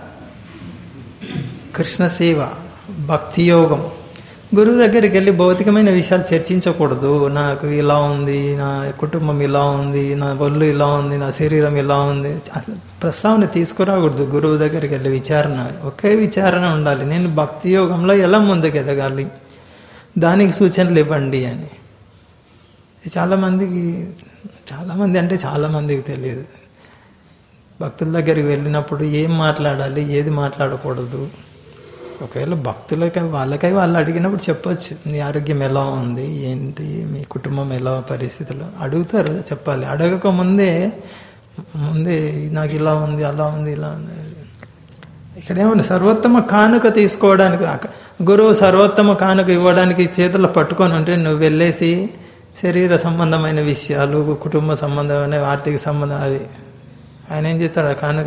కృష్ణ సేవ భక్తి యోగం గురువు దగ్గరికి వెళ్ళి భౌతికమైన విషయాలు చర్చించకూడదు నాకు ఇలా ఉంది నా కుటుంబం ఇలా ఉంది నా ఒళ్ళు ఇలా ఉంది నా శరీరం ఇలా ఉంది అసలు ప్రస్తావన తీసుకురాకూడదు గురువు దగ్గరికి వెళ్ళి విచారణ ఒకే విచారణ ఉండాలి నేను భక్తి యోగంలో ఎలా ముందుకు ఎదగాలి దానికి సూచనలు ఇవ్వండి అని చాలామందికి చాలామంది అంటే చాలామందికి తెలియదు భక్తుల దగ్గరికి వెళ్ళినప్పుడు ఏం మాట్లాడాలి ఏది మాట్లాడకూడదు ఒకవేళ భక్తులకై వాళ్ళకై వాళ్ళు అడిగినప్పుడు చెప్పొచ్చు నీ ఆరోగ్యం ఎలా ఉంది ఏంటి మీ కుటుంబం ఎలా పరిస్థితులు అడుగుతారు చెప్పాలి అడగక ముందే ముందే నాకు ఇలా ఉంది అలా ఉంది ఇలా ఉంది ఇక్కడ ఏమన్నా సర్వోత్తమ కానుక తీసుకోవడానికి అక్క- గురువు సర్వోత్తమ కానుక ఇవ్వడానికి చేతుల్లో పట్టుకొని ఉంటే నువ్వు వెళ్ళేసి శరీర సంబంధమైన విషయాలు కుటుంబ సంబంధమైన ఆర్థిక సంబంధం అవి ఆయన ఏం చేస్తాడు ఆ కానుక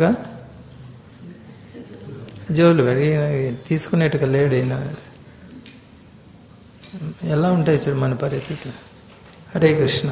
జోలు పెడి తీసుకునేట్టుగా లేడు ఈయన ఎలా ఉంటాయి చూడు మన పరిస్థితి హరే కృష్ణ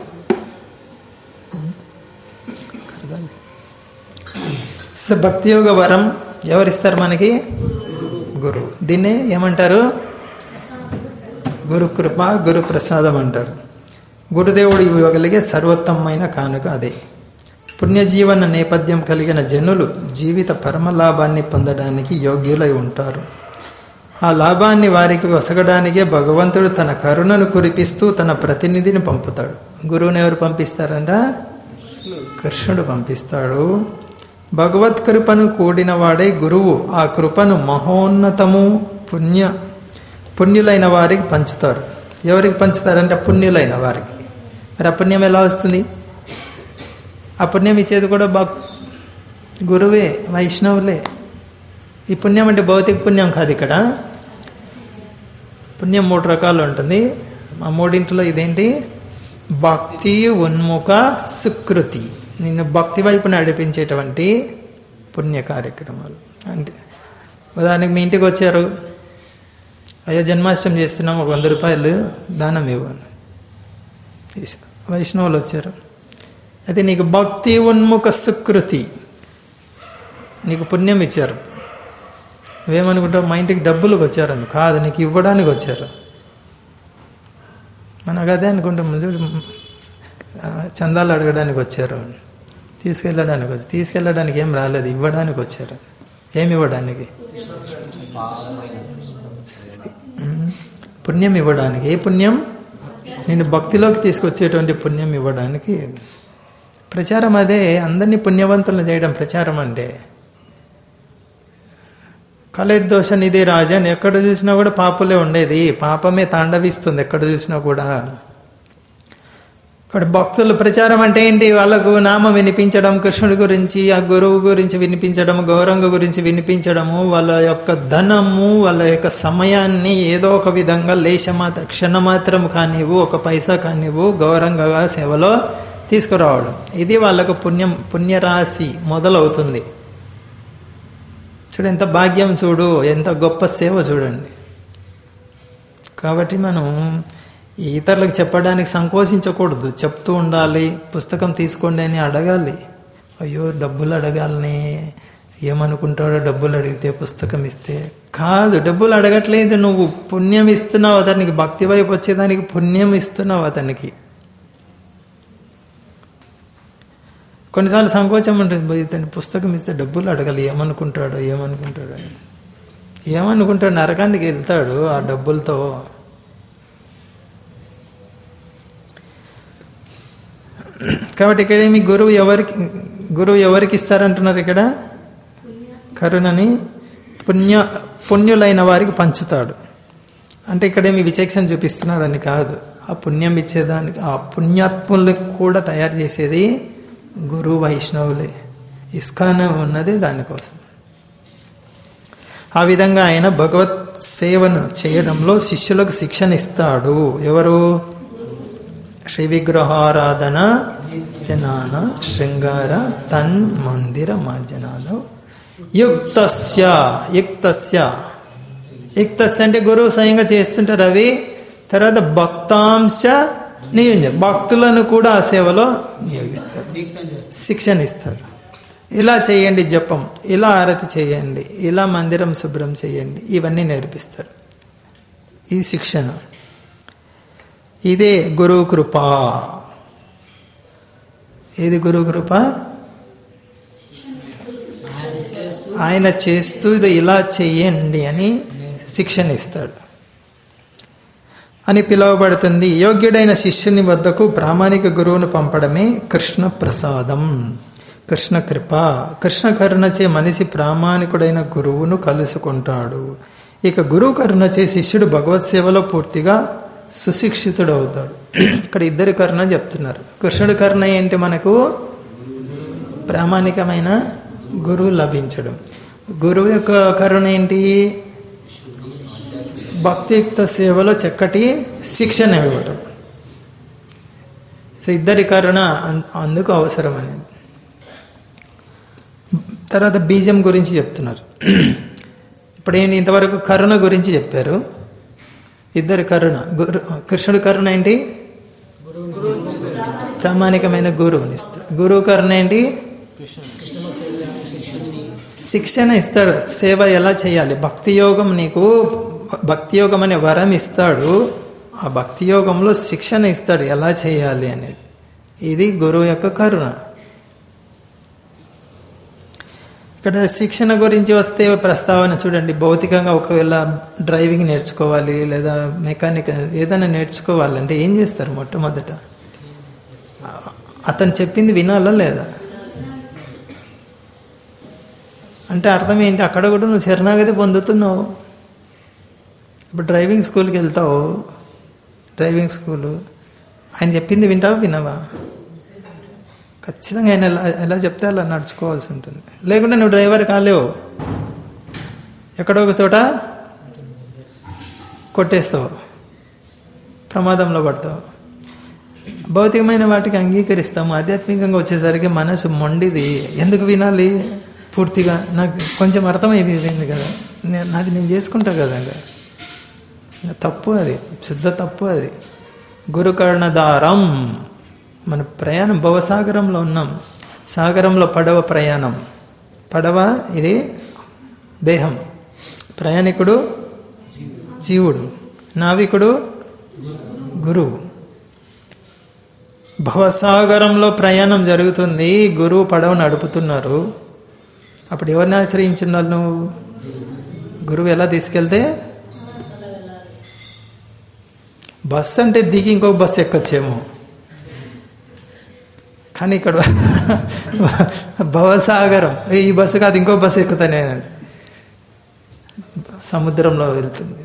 సో భక్తి యోగ వరం ఎవరిస్తారు మనకి గురువు దీన్ని ఏమంటారు గురు కృప గురు ప్రసాదం అంటారు గురుదేవుడు ఇవ్వగలిగే సర్వోత్తమైన కానుక అదే పుణ్యజీవన నేపథ్యం కలిగిన జనులు జీవిత పరమలాభాన్ని పొందడానికి యోగ్యులై ఉంటారు ఆ లాభాన్ని వారికి వసగడానికే భగవంతుడు తన కరుణను కురిపిస్తూ తన ప్రతినిధిని పంపుతాడు గురువుని ఎవరు పంపిస్తారంట కృష్ణుడు పంపిస్తాడు భగవత్ కృపను కూడిన వాడే గురువు ఆ కృపను మహోన్నతము పుణ్య పుణ్యులైన వారికి పంచుతారు ఎవరికి పంచుతారంటే పుణ్యులైన వారికి మరి ఆ పుణ్యం ఎలా వస్తుంది ఆ పుణ్యం ఇచ్చేది కూడా భక్ గురువే వైష్ణవులే ఈ పుణ్యం అంటే భౌతిక పుణ్యం కాదు ఇక్కడ పుణ్యం మూడు రకాలు ఉంటుంది ఆ మూడింటిలో ఇదేంటి భక్తి ఉన్ముఖ సుకృతి నిన్ను భక్తి వైపు నడిపించేటువంటి పుణ్య కార్యక్రమాలు అంటే ఉదాహరణకి మీ ఇంటికి వచ్చారు అయ్యా జన్మాష్టమి చేస్తున్నాం ఒక వంద రూపాయలు దానం ఇవ్వను వైష్ణవులు వచ్చారు అయితే నీకు భక్తి ఉన్ముఖ సుకృతి నీకు పుణ్యం ఇచ్చారు నువ్వేమనుకుంటావు మా ఇంటికి డబ్బులకు వచ్చారని కాదు నీకు ఇవ్వడానికి వచ్చారు మనకు అదే అనుకుంటాం చూడు ఆ, చందాలు అడగడానికి వచ్చారు తీసుకెళ్ళడానికి వచ్చి తీసుకెళ్ళడానికి ఏం రాలేదు ఇవ్వడానికి వచ్చారు ఏమి ఇవ్వడానికి ఉమ్, పుణ్యం ఇవ్వడానికి ఏ పుణ్యం నేను భక్తిలోకి తీసుకొచ్చేటువంటి పుణ్యం ఇవ్వడానికి ప్రచారం అదే అందరినీ పుణ్యవంతులను చేయడం ప్రచారం అంటే కలర్ దోష నిధి రాజన్ ఎక్కడ చూసినా కూడా పాపులే ఉండేది పాపమే తాండవిస్తుంది ఎక్కడ చూసినా కూడా ఇక్కడ భక్తుల ప్రచారం అంటే ఏంటి వాళ్ళకు నామం వినిపించడం కృష్ణుడి గురించి ఆ గురువు గురించి వినిపించడం గౌరంగ గురించి వినిపించడము వాళ్ళ యొక్క ధనము వాళ్ళ యొక్క సమయాన్ని ఏదో ఒక విధంగా లేశమాత్ర క్షణమాత్రం కానివ్వు ఒక పైసా కానివ్వు గౌరంగగా సేవలో తీసుకురావడం ఇది వాళ్ళకు పుణ్యం పుణ్యరాశి మొదలవుతుంది చూడు ఎంత భాగ్యం చూడు ఎంత గొప్ప సేవ చూడండి కాబట్టి మనం ఇతరులకు చెప్పడానికి సంకోచించకూడదు చెప్తూ ఉండాలి పుస్తకం తీసుకోండి అని అడగాలి అయ్యో డబ్బులు అడగాలని ఏమనుకుంటాడో డబ్బులు అడిగితే పుస్తకం ఇస్తే కాదు డబ్బులు అడగట్లేదు నువ్వు పుణ్యం ఇస్తున్నావు అతనికి భక్తి వైపు వచ్చేదానికి పుణ్యం ఇస్తున్నావు అతనికి కొన్నిసార్లు సంకోచం ఉంటుంది "పోయి ఇతని పుస్తకం ఇస్తే డబ్బులు అడగాలి ఏమనుకుంటాడో ఏమనుకుంటాడో అని." ఏమనుకుంటాడు నరకానికి వెళ్తాడు ఆ డబ్బులతో కాబట్టి ఇక్కడ ఏమి గురువు ఎవరికి గురువు ఎవరికి ఇస్తారంటున్నారు ఇక్కడ కరుణని పుణ్య పుణ్యులైన వారికి పంచుతాడు అంటే ఇక్కడ ఏమి విచక్షణ చూపిస్తున్నాడు అని కాదు ఆ పుణ్యం ఇచ్చేదానికి ఆ పుణ్యాత్ములకు కూడా తయారు చేసేది గురు వైష్ణవులే ఇస్కాన్ ఉన్నది దానికోసం ఆ విధంగా ఆయన భగవత్ సేవను చేయడంలో శిష్యులకు శిక్షణ ఇస్తాడు ఎవరు శ్రీ విగ్రహారాధన జనాన శృంగార తన్ మందిర మార్జనాదవ్ యుక్తస్య యుక్తస్య యుక్తస్య అంటే గురువు స్వయంగా చేస్తుంటారు అవి తర్వాత భక్తాంశ నియోజన భక్తులను కూడా ఆ సేవలో నియోగిస్తారు దీక్ష చేస్తారు శిక్షణ ఇస్తాడు ఇలా చేయండి జపం ఇలా ఆరతి చేయండి ఇలా మందిరం శుభ్రం చేయండి ఇవన్నీ నేర్పిస్తాడు ఈ శిక్షణ ఇదే గురువు కృప ఏది గురువు కృప ఆయన చేస్తూ ఆయన చేస్తూ ఇది ఇలా చెయ్యండి అని శిక్షణ ఇస్తాడు అని పిలువబడుతుంది యోగ్యుడైన శిష్యుని వద్దకు ప్రామాణిక గురువును పంపడమే కృష్ణ ప్రసాదం కృష్ణ కృప కృష్ణ కరుణచే మనిషి ప్రామాణికుడైన గురువును కలుసుకుంటాడు ఇక గురువు కరుణచే శిష్యుడు భగవత్ సేవలో పూర్తిగా సుశిక్షితుడు అవుతాడు ఇక్కడ ఇద్దరి కరుణ చెప్తున్నారు కృష్ణుడి కరుణ ఏంటి మనకు ప్రామాణికమైన గురువు లభించడం గురువు యొక్క కరుణ ఏంటి భక్తియుక్త సేవలో చక్కటి శిక్షణ ఇవ్వటం సో ఇద్దరి కరుణ అం- అందుకు అవసరం అనేది తర్వాత బీజం గురించి చెప్తున్నారు ఇప్పుడు ఏంటి ఇంతవరకు కరుణ గురించి చెప్పారు ఇద్దరి కరుణ గురు కృష్ణుడి కరుణ ఏంటి ప్రామాణికమైన గురువుని ఇస్తాడు గురువు కరుణ ఏంటి శిక్షణ ఇస్తాడు సేవ ఎలా చేయాలి భక్తి యోగం నీకు భక్తి యోగం అనే వరం ఇస్తాడు ఆ భక్తి యోగంలో శిక్షణ ఇస్తాడు ఎలా చేయాలి అనేది ఇది గురువు యొక్క కరుణ ఇక్కడ శిక్షణ గురించి వస్తే ప్రస్తావన చూడండి భౌతికంగా ఒకవేళ డ్రైవింగ్ నేర్చుకోవాలి లేదా మెకానిక్ ఏదైనా నేర్చుకోవాలంటే ఏం చేస్తారు మొట్టమొదట అతను చెప్పింది వినాలా లేదా అంటే అర్థం ఏంటి అక్కడ కూడా నువ్వు శరణాగతి పొందుతున్నావు ఇప్పుడు డ్రైవింగ్ స్కూల్కి వెళ్తావు డ్రైవింగ్ స్కూలు ఆయన చెప్పింది వింటావా వినవా ఖచ్చితంగా ఆయన ఎలా ఎలా చెప్తే అలా నడుచుకోవాల్సి ఉంటుంది లేకుంటే నువ్వు డ్రైవర్ కాలేవు ఎక్కడో ఒక చోట కొట్టేస్తావు ప్రమాదంలో పడతావు భౌతికమైన వాటికి అంగీకరిస్తాము ఆధ్యాత్మికంగా వచ్చేసరికి మనసు మొండిది ఎందుకు వినాలి పూర్తిగా నాకు కొంచెం అర్థమైపోయింది కదా నే- నాది నేను చేసుకుంటా కదండి తప్పు అది శుద్ధ తప్పు అది గురుకర్ణదారం మన ప్రయాణం భవసాగరంలో ఉన్నాం సాగరంలో పడవ ప్రయాణం పడవ ఇది దేహం ప్రయాణికుడు జీవుడు నావికుడు గురువు భవసాగరంలో ప్రయాణం జరుగుతుంది గురువు పడవ నడుపుతున్నారు అప్పుడు ఎవరిని ఆశ్రయించున్నారు నువ్వు గురువు ఎలా తీసుకెళ్తే బస్ అంటే దిగి ఇంకొక బస్సు ఎక్కొచ్చేమో కానీ ఇక్కడ భవసాగరం ఈ బస్సు కాదు ఇంకో బస్సు ఎక్కుతా నేను సముద్రంలో వెళ్తుంది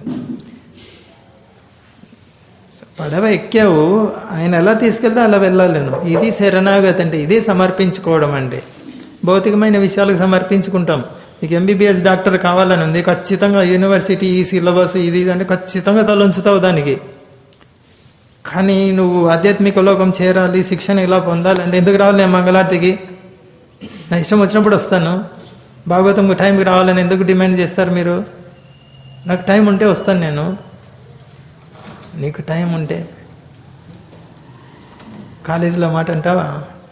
పడవ ఎక్కావు ఆయన ఎలా తీసుకెళ్తే అలా వెళ్ళాలి నువ్వు ఇది శరణాగతి అంటే ఇది సమర్పించుకోవడం అంటే భౌతికమైన విషయాలకు సమర్పించుకుంటాం నీకు ఎంబీబీఎస్ డాక్టర్ కావాలని ఉంది ఖచ్చితంగా యూనివర్సిటీ ఈ సిలబస్ ఇది ఇది అంటే ఖచ్చితంగా తలొంచుతావు దానికి కానీ నువ్వు ఆధ్యాత్మిక లోకం చేరాలి శిక్షణ ఇలా పొందాలంటే ఎందుకు రావాలి నేను మంగళారతికి నా ఇష్టం వచ్చినప్పుడు వస్తాను భాగవతం టైంకి రావాలని ఎందుకు డిమాండ్ చేస్తారు మీరు నాకు టైం ఉంటే వస్తాను నేను నీకు టైం ఉంటే కాలేజీలో మాట అంటావా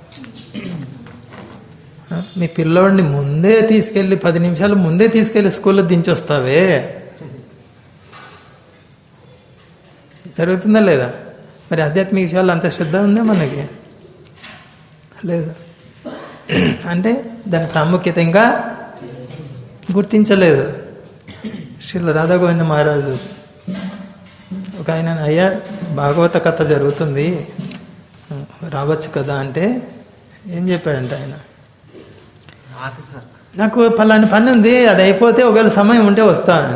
ఆ, మీ పిల్లోడిని ముందే తీసుకెళ్ళి పది నిమిషాలు ముందే తీసుకెళ్ళి స్కూల్లో దించొస్తావే జరుగుతుందా లేదా మరి ఆధ్యాత్మిక విషయాలు అంత శ్రద్ధ ఉందా మనకి లేదు అంటే దాని ప్రాముఖ్యత ఇంకా గుర్తించలేదు శ్రీల రాధా గోవింద మహారాజు ఒక ఆయన అయ్యా భాగవత కథ జరుగుతుంది రావచ్చు కదా అంటే ఏం చెప్పాడంట ఆయన ఆఫీస్ వర్క్ నాకు పలాని పని ఉంది అది అయిపోతే ఒకవేళ సమయం ఉంటే వస్తా అని.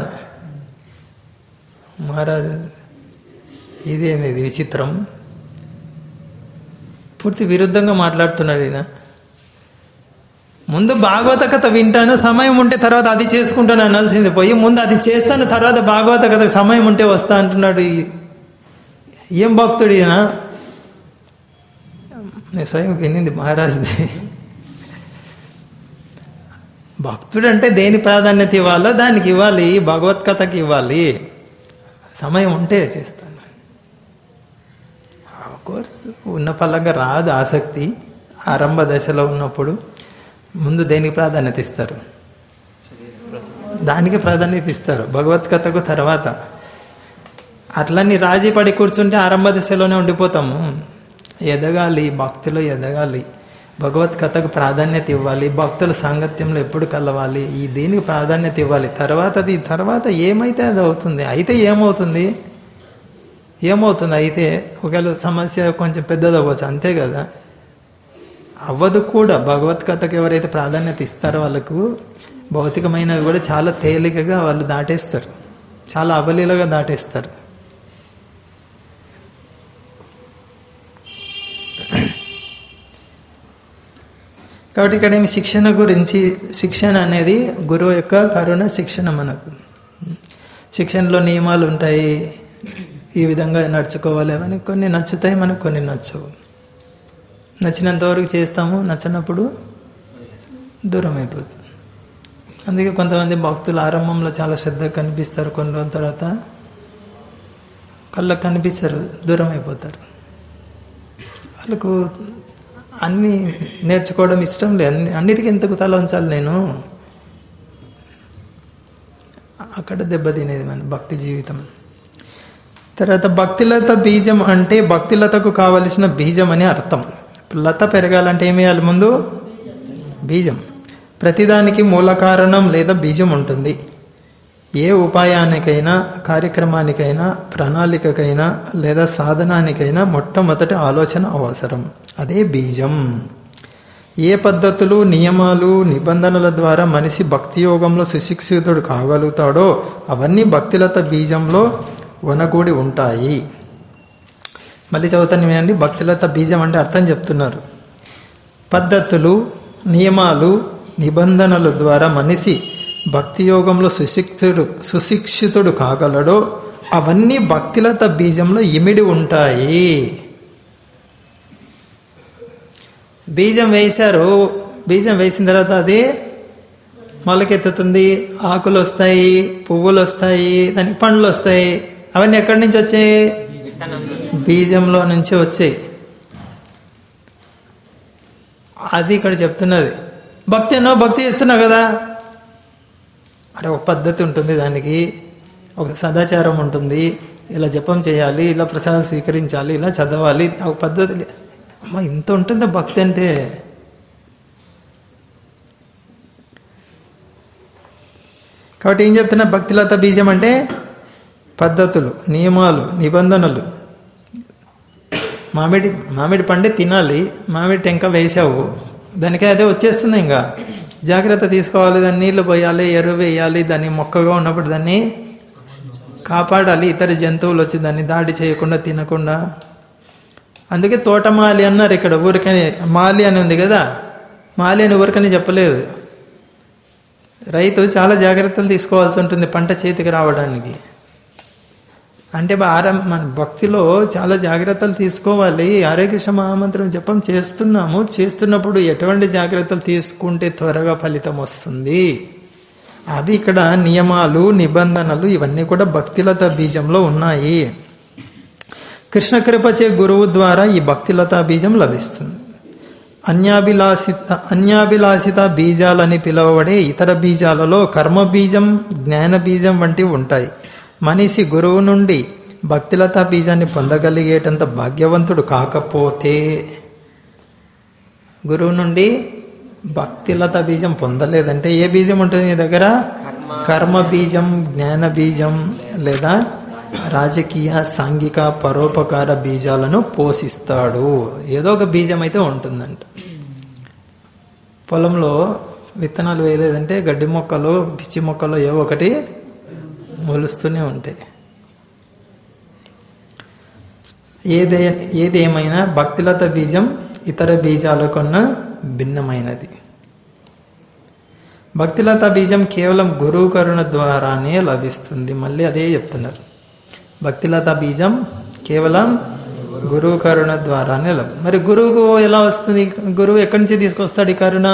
మహారాజు ఇదేంది ఇది విచిత్రం పూర్తి విరుద్ధంగా మాట్లాడుతున్నాడు ఈయన ముందు భాగవత కథ వింటాను సమయం ఉంటే తర్వాత అది చేసుకుంటాను అనాల్సింది పోయి ముందు అది చేస్తాను తర్వాత భాగవత కథకు సమయం ఉంటే వస్తా అంటున్నాడు ఈ- ఏం భక్తుడు ఈయన నేను స్వయం వినింది మహారాజుది భక్తుడు అంటే దేని ప్రాధాన్యత ఇవ్వాలో దానికి ఇవ్వాలి భగవత్కథకి ఇవ్వాలి సమయం ఉంటే చేస్తాను కోర్స్ ఉన్న పలంగా రాదు ఆసక్తి ఆరంభ దశలో ఉన్నప్పుడు ముందు దేనికి ప్రాధాన్యత ఇస్తారు దానికి ప్రాధాన్యత ఇస్తారు భగవత్కథకు తర్వాత అట్లన్నీ రాజీ పడి కూర్చుంటే ఆరంభ దశలోనే ఉండిపోతాము ఎదగాలి భక్తిలో ఎదగాలి భగవత్కథకు ప్రాధాన్యత ఇవ్వాలి భక్తుల సాంగత్యంలో ఎప్పుడు కలవాలి ఈ దీనికి ప్రాధాన్యత ఇవ్వాలి తర్వాత అది తర్వాత ఏమైతే అది అవుతుంది అయితే ఏమవుతుంది ఏమవుతుంది అయితే ఒకవేళ సమస్య కొంచెం పెద్దది అవ్వచ్చు అంతే కదా అవ్వదు కూడా భగవత్కథకు ఎవరైతే ప్రాధాన్యత ఇస్తారో వాళ్ళకు భౌతికమైనవి కూడా చాలా తేలికగా వాళ్ళు దాటేస్తారు చాలా అవలీలగా దాటేస్తారు కాబట్టి ఇక్కడ ఏమి శిక్షణ గురించి శిక్షణ అనేది గురువు యొక్క కరుణ శిక్షణ మనకు శిక్షణలో నియమాలు ఉంటాయి ఈ విధంగా నడుచుకోవాలి అవన్నీ కొన్ని నచ్చుతాయి మనకు కొన్ని నచ్చవు నచ్చినంత వరకు చేస్తాము నచ్చినప్పుడు దూరం అయిపోతుంది అందుకే కొంతమంది భక్తులు ఆరంభంలో చాలా శ్రద్ధగా కనిపిస్తారు కొన్ని రోజుల తర్వాత కళ్ళకు కనిపించరు దూరం అయిపోతారు వాళ్ళకు అన్నీ నేర్చుకోవడం ఇష్టం లేదు అన్ని అన్నిటికీ ఎందుకు తల ఉంచాలి నేను అక్కడ దెబ్బతినేది మన భక్తి జీవితం తర్వాత భక్తిలత బీజం అంటే భక్తిలతకు కావలసిన బీజం అని అర్థం లత పెరగాలంటే ఏమి వేయాలి ముందు బీజం ప్రతిదానికి మూల కారణం లేదా బీజం ఉంటుంది ఏ ఉపాయానికైనా కార్యక్రమానికైనా ప్రణాళికకైనా లేదా సాధనానికైనా మొట్టమొదటి ఆలోచన అవసరం అదే బీజం ఏ పద్ధతులు నియమాలు నిబంధనల ద్వారా మనిషి భక్తి యోగంలో సుశిక్షితుడు కాగలుగుతాడో అవన్నీ భక్తిలత బీజంలో వనగూడి ఉంటాయి మళ్ళీ చదువుతాను వినండి భక్తిలత బీజం అంటే అర్థం చెప్తున్నారు పద్ధతులు నియమాలు నిబంధనల ద్వారా మనిషి భక్తి యోగంలో సుశిక్షితుడు సుశిక్షితుడు కాగలడో అవన్నీ భక్తిలత బీజంలో ఇమిడి ఉంటాయి బీజం వేశారు బీజం వేసిన తర్వాత అది మొలకెత్తుతుంది ఆకులు వస్తాయి పువ్వులు వస్తాయి దానికి పండ్లు వస్తాయి అవన్నీ ఎక్కడి నుంచి వచ్చాయి బీజంలో నుంచి వచ్చాయి అది ఇక్కడ చెప్తున్నది భక్తి ఎన్నో భక్తి చేస్తున్నావు కదా అరే ఒక పద్ధతి ఉంటుంది దానికి ఒక సదాచారం ఉంటుంది ఇలా జపం చేయాలి ఇలా ప్రసాదం స్వీకరించాలి ఇలా చదవాలి ఒక పద్ధతి లే- అమ్మ ఇంత ఉంటుందా భక్తి అంటే కాబట్టి ఏం చెప్తున్నా భక్తిలత బీజం అంటే పద్ధతులు నియమాలు నిబంధనలు మామిడి మామిడి పండే తినాలి మామిడి టెంక వేసావు దానికే అదే వచ్చేస్తుంది ఇంకా జాగ్రత్త తీసుకోవాలి దాన్ని నీళ్లు పోయాలి ఎరువు వేయాలి దాన్ని మొక్కగా ఉన్నప్పుడు దాన్ని కాపాడాలి ఇతర జంతువులు వచ్చి దాన్ని దాడి చేయకుండా తినకుండా అందుకే తోటమాలి అన్నారు ఇక్కడ ఊరికని మాలి అని ఉంది కదా మాలి అని ఊరికని చెప్పలేదు రైతు చాలా జాగ్రత్తలు తీసుకోవాల్సి ఉంటుంది పంట చేతికి రావడానికి అంటే ఆరం మన భక్తిలో చాలా జాగ్రత్తలు తీసుకోవాలి ఆరోగ్య మహామంత్రం జపం చేస్తున్నాము చేస్తున్నప్పుడు ఎటువంటి జాగ్రత్తలు తీసుకుంటే త్వరగా ఫలితం వస్తుంది అవి ఇక్కడ నియమాలు నిబంధనలు ఇవన్నీ కూడా భక్తిలత బీజంలో ఉన్నాయి కృష్ణ కృపచే గురువు ద్వారా ఈ భక్తిలత బీజం లభిస్తుంది అన్యాభిలాషిత అన్యాభిలాషిత బీజాలని పిలువబడే ఇతర బీజాలలో కర్మ బీజం జ్ఞాన బీజం వంటివి ఉంటాయి మనిషి గురువు నుండి భక్తిలత బీజాన్ని పొందగలిగేటంత భాగ్యవంతుడు కాకపోతే గురువు నుండి భక్తిలత బీజం పొందలేదంటే ఏ బీజం ఉంటుంది నీ దగ్గర కర్మ బీజం జ్ఞాన బీజం లేదా రాజకీయ సాంఘిక పరోపకార బీజాలను పోషిస్తాడు ఏదో ఒక బీజం అయితే ఉంటుందంట పొలంలో విత్తనాలు వేయలేదంటే గడ్డి మొక్కలు పిచ్చి మొక్కలు ఏవో ఒకటి మొలుస్తూనే ఉంటాయి ఏదే ఏది ఏమైనా భక్తిలత బీజం ఇతర బీజాల కన్నా భిన్నమైనది భక్తిలత బీజం కేవలం గురువు కరుణ ద్వారానే లభిస్తుంది మళ్ళీ అదే చెప్తున్నారు భక్తిలత బీజం కేవలం గురువు కరుణ ద్వారానే లభి మరి గురువుకు ఎలా వస్తుంది గురువు ఎక్కడి నుంచి తీసుకొస్తాడు ఈ కరుణ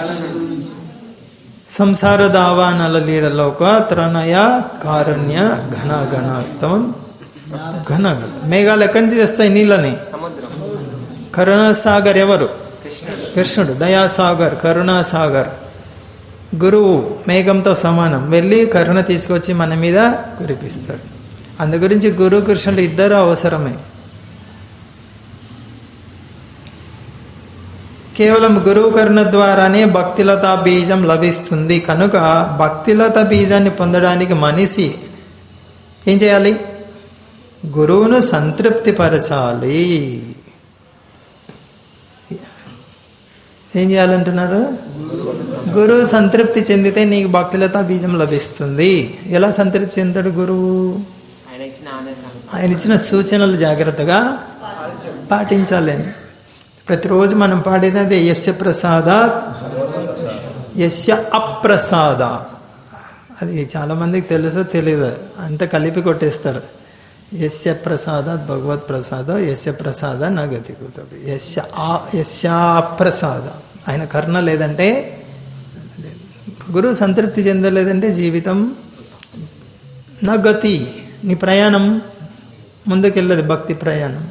సంసార దావానల లీడలోక త్రణయ కారుణ్య ఘన ఘనార్థం ఘన మేఘాలు ఎక్కడి నుంచి తెస్తాయి నీళ్ళని సముద్రం కరుణాసాగర్ ఎవరు కృష్ణుడు దయాసాగర్ కరుణాసాగర్ గురువు మేఘంతో సమానం వెళ్ళి కరుణ తీసుకొచ్చి మన మీద కురిపిస్తాడు అందు గురించి గురు కృష్ణుడు ఇద్దరు అవసరమే కేవలం గురువు కరుణ ద్వారానే భక్తిలత బీజం లభిస్తుంది కనుక భక్తిలత బీజాన్ని పొందడానికి మనిషి ఏం చేయాలి గురువును సంతృప్తిపరచాలి ఏం చేయాలంటున్నారు గురువు సంతృప్తి చెందితే నీకు భక్తులత బీజం లభిస్తుంది ఎలా సంతృప్తి చెందుతాడు గురువు ఆయన ఇచ్చిన ఆదేశాలు ఆయన ఇచ్చిన సూచనలు జాగ్రత్తగా పాటించాలి అని ప్రతిరోజు మనం పాడేది అదే యస్య ప్రసాద యస్య అప్రసాద అది చాలామందికి తెలుసో తెలియదు అంత కలిపి కొట్టేస్తారు యస్య ప్రసాద భగవత్ ప్రసాద యస్య ప్రసాద నా గతి కుతది యస్య ఆ యస్య అప్రసాద ఆయన కరుణ లేదంటే గురువు సంతృప్తి చెందలేదంటే జీవితం నా గతి నీ ప్రయాణం ముందుకెళ్ళదు భక్తి ప్రయాణం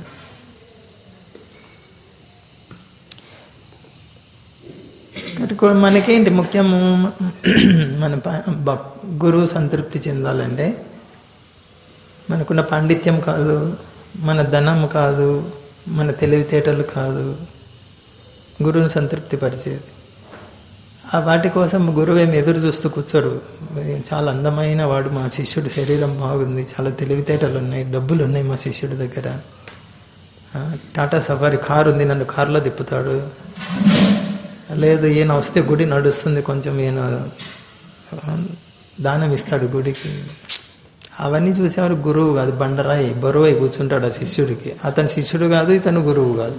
కాబట్టి కొ- మనకేంటి ముఖ్యము మన ప- భక్- గురువు సంతృప్తి చెందాలంటే మనకున్న పాండిత్యం కాదు మన ధనం కాదు మన తెలివితేటలు కాదు గురువుని సంతృప్తి పరిచేది ఆ వాటి కోసం గురువు ఏమి ఎదురు చూస్తూ కూర్చోరు చాలా అందమైన వాడు మా శిష్యుడి శరీరం బాగుంది చాలా తెలివితేటలు ఉన్నాయి డబ్బులు ఉన్నాయి మా శిష్యుడి దగ్గర ఆ, టాటా సఫారీ కారు ఉంది నన్ను కారులో తిప్పుతాడు లేదు ఈయన వస్తే గుడి నడుస్తుంది కొంచెం ఈయన ఆ, దానం ఇస్తాడు గుడికి అవన్నీ చూసేవారు గురువు కాదు బండరాయి బరువు అయి కూర్చుంటాడు ఆ శిష్యుడికి అతను శిష్యుడు కాదు ఇతను గురువు కాదు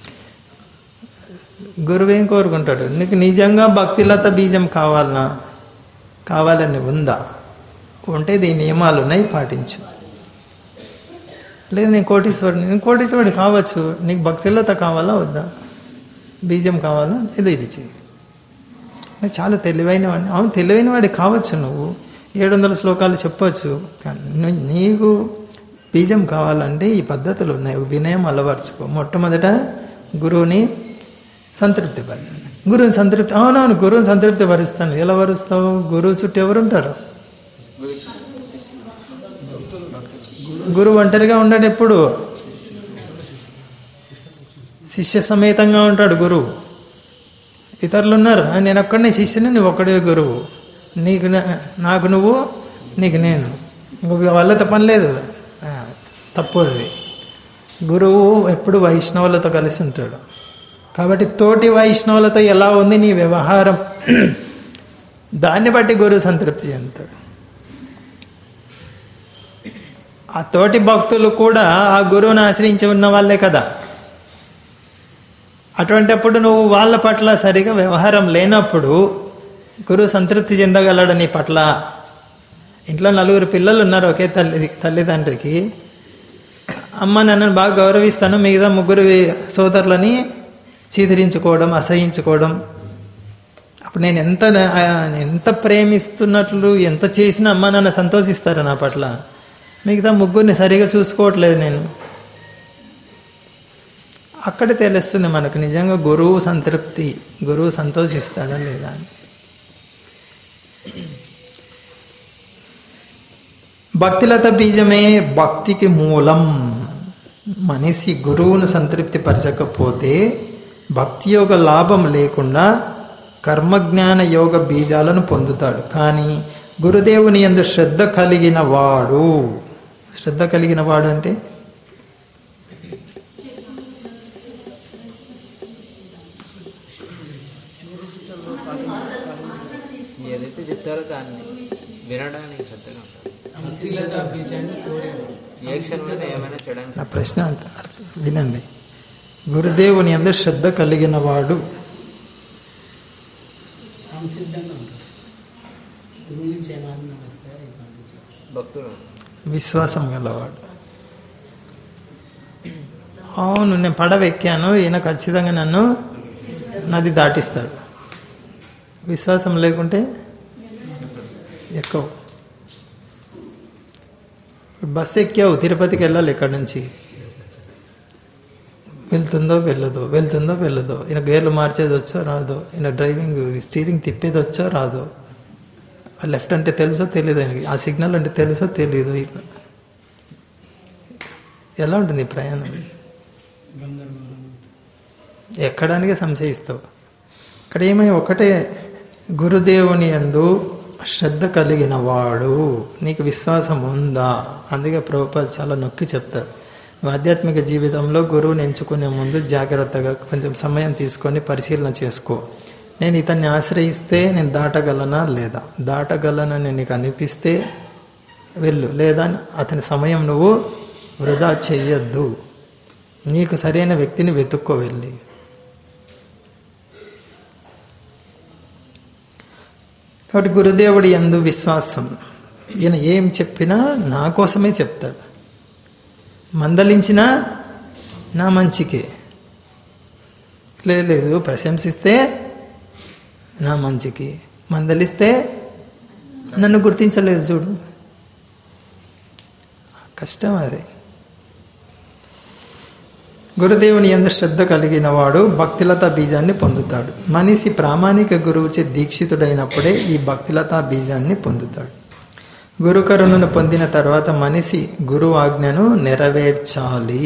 గురువు ఏం కోరుకుంటాడు నీకు నిజంగా భక్తిలత బీజం కావాలనా కావాలని ఉందా ఉంటే దీని నియమాలు ఉన్నాయి పాటించు లేదు నేను కోటీశ్వరుని నేను కోటీశ్వరుడు కావచ్చు నీకు భక్తిలత కావాలా వద్దా బీజం కావాలా ఇది ఇది చెయ్యి నేను చాలా తెలివైన వాడిని అవును తెలివైన వాడి కావచ్చు నువ్వు ఏడు వందల శ్లోకాలు చెప్పవచ్చు కానీ ను- నీకు బీజం కావాలంటే ఈ పద్ధతులు ఉన్నాయి వినయం అలవర్చుకో మొట్టమొదట గురువుని సంతృప్తి పరచాలి గురువుని సంతృప్తి అవునవును గురువుని సంతృప్తి పరుస్తాను ఎలా పరుస్తావు గురువు చుట్టూ ఎవరు ఉంటారు గురువు ఒంటరిగా ఉండడు ఎప్పుడు శిష్య సమేతంగా ఉంటాడు గురువు ఇతరులు ఉన్నారు "ఆ, నేను ఒక్కడనే శిష్యుని నువ్వు ఒక్కడే గురువు నీకు నా- నాకు నువ్వు నీకు నేను ఇంకొక వాళ్ళతో పని లేదు ఆ, తప్పు అది గురువు ఎప్పుడు వైష్ణవులతో కలిసి ఉంటాడు కాబట్టి తోటి వైష్ణవులతో ఎలా ఉంది నీ వ్యవహారం దాన్ని బట్టి గురువు సంతృప్తి చెందుతాడు ఆ తోటి భక్తులు కూడా ఆ గురువుని ఆశ్రయించి ఉన్న వాళ్ళే కదా అటువంటిప్పుడు నువ్వు వాళ్ళ పట్ల సరిగా వ్యవహారం లేనప్పుడు గురువు సంతృప్తి చెందగలడు నీ పట్ల ఇంట్లో నలుగురు పిల్లలు ఉన్నారు ఒకే తల్లి తల్లిదండ్రికి అమ్మ నన్ను బాగా గౌరవిస్తాను మిగతా ముగ్గురు సోదరులని చీదరించుకోవడం అసహించుకోవడం అప్పుడు నేను ఎంత ఎంత ప్రేమిస్తున్నట్లు ఎంత చేసినా అమ్మ నన్ను సంతోషిస్తారు నా పట్ల మిగతా ముగ్గురిని సరిగా చూసుకోవట్లేదు నేను అక్కడ తెలుస్తుంది మనకు నిజంగా గురువు సంతృప్తి గురువు సంతోషిస్తాడా లేదా అని భక్తిలత బీజమే భక్తికి మూలం మనిషి గురువును సంతృప్తి పరచకపోతే భక్తి యోగ లాభం లేకుండా కర్మజ్ఞాన యోగ బీజాలను పొందుతాడు కానీ గురుదేవుని ఎందు శ్రద్ధ కలిగిన వాడు శ్రద్ధ కలిగిన వాడు అంటే ఏదైతే చెప్తారో దాన్ని వినడానికి శ్రద్ధగా ఉంటారు సంశీలత బీజాన్ని కోరేవారు ఏ క్షణమైనా ఏమైనా చేయడానికి నా ప్రశ్న అంత అర్థం వినండి గురుదేవుని ఎందు శ్రద్ధ కలిగిన వాడు సంసిద్ధంగా ఉంటారు గురువు నుంచి ఏమాత్రం వస్తాయి భక్తులు విశ్వాసం గలవాడు అవును నేను పడవ ఎక్కాను ఈయన ఖచ్చితంగా నన్ను నది దాటిస్తాడు విశ్వాసం లేకుంటే ఎక్కువ బస్సు ఎక్కావు తిరుపతికి వెళ్ళాలి ఇక్కడ నుంచి వెళ్తుందో వెళ్ళదో వెళ్తుందో వెళ్ళదో ఈయన గేర్లు మార్చేది వచ్చో రాదో ఈయన డ్రైవింగ్ స్టీరింగ్ తిప్పేది వచ్చో రాదో లెఫ్ట్ అంటే తెలుసో తెలియదు ఆయనకి ఆ సిగ్నల్ అంటే తెలుసో తెలియదు ఎలా ఉంటుంది ఈ ప్రయాణం గందరగోళం ఎక్కడానికే సంశయిస్తావు ఇక్కడ ఏమై ఒకటే గురుదేవుని యందు శ్రద్ధ కలిగిన వాడు నీకు విశ్వాసం ఉందా అందుకే ప్రభుపాద చాలా నొక్కి చెప్తారు నువ్వు ఆధ్యాత్మిక జీవితంలో గురువుని ఎంచుకునే ముందు జాగ్రత్తగా కొంచెం సమయం తీసుకొని పరిశీలన చేసుకో నేను ఇతన్ని ఆశ్రయిస్తే నేను దాటగలనా లేదా దాటగలనని నీకు అనిపిస్తే వెళ్ళు లేదా అతని సమయం నువ్వు వృధా చెయ్యొద్దు నీకు సరైన వ్యక్తిని వెతుక్కో వెళ్ళి కాబట్టి గురుదేవుడి ఎందు విశ్వాసం ఈయన ఏం చెప్పినా నా కోసమే చెప్తాడు మందలించినా నా మంచికే లేదు లేదు ప్రశంసిస్తే నా మంచికి మందలిస్తే నన్ను గుర్తించలేదు చూడు కష్టం అది గురుదేవుని ఎందు శ్రద్ధ కలిగిన వాడు భక్తిలత బీజాన్ని పొందుతాడు మనిషి ప్రామాణిక గురువుచే దీక్షితుడైనప్పుడే ఈ భక్తిలత బీజాన్ని పొందుతాడు గురు కరుణను పొందిన తర్వాత మనిషి గురువు ఆజ్ఞను నెరవేర్చాలి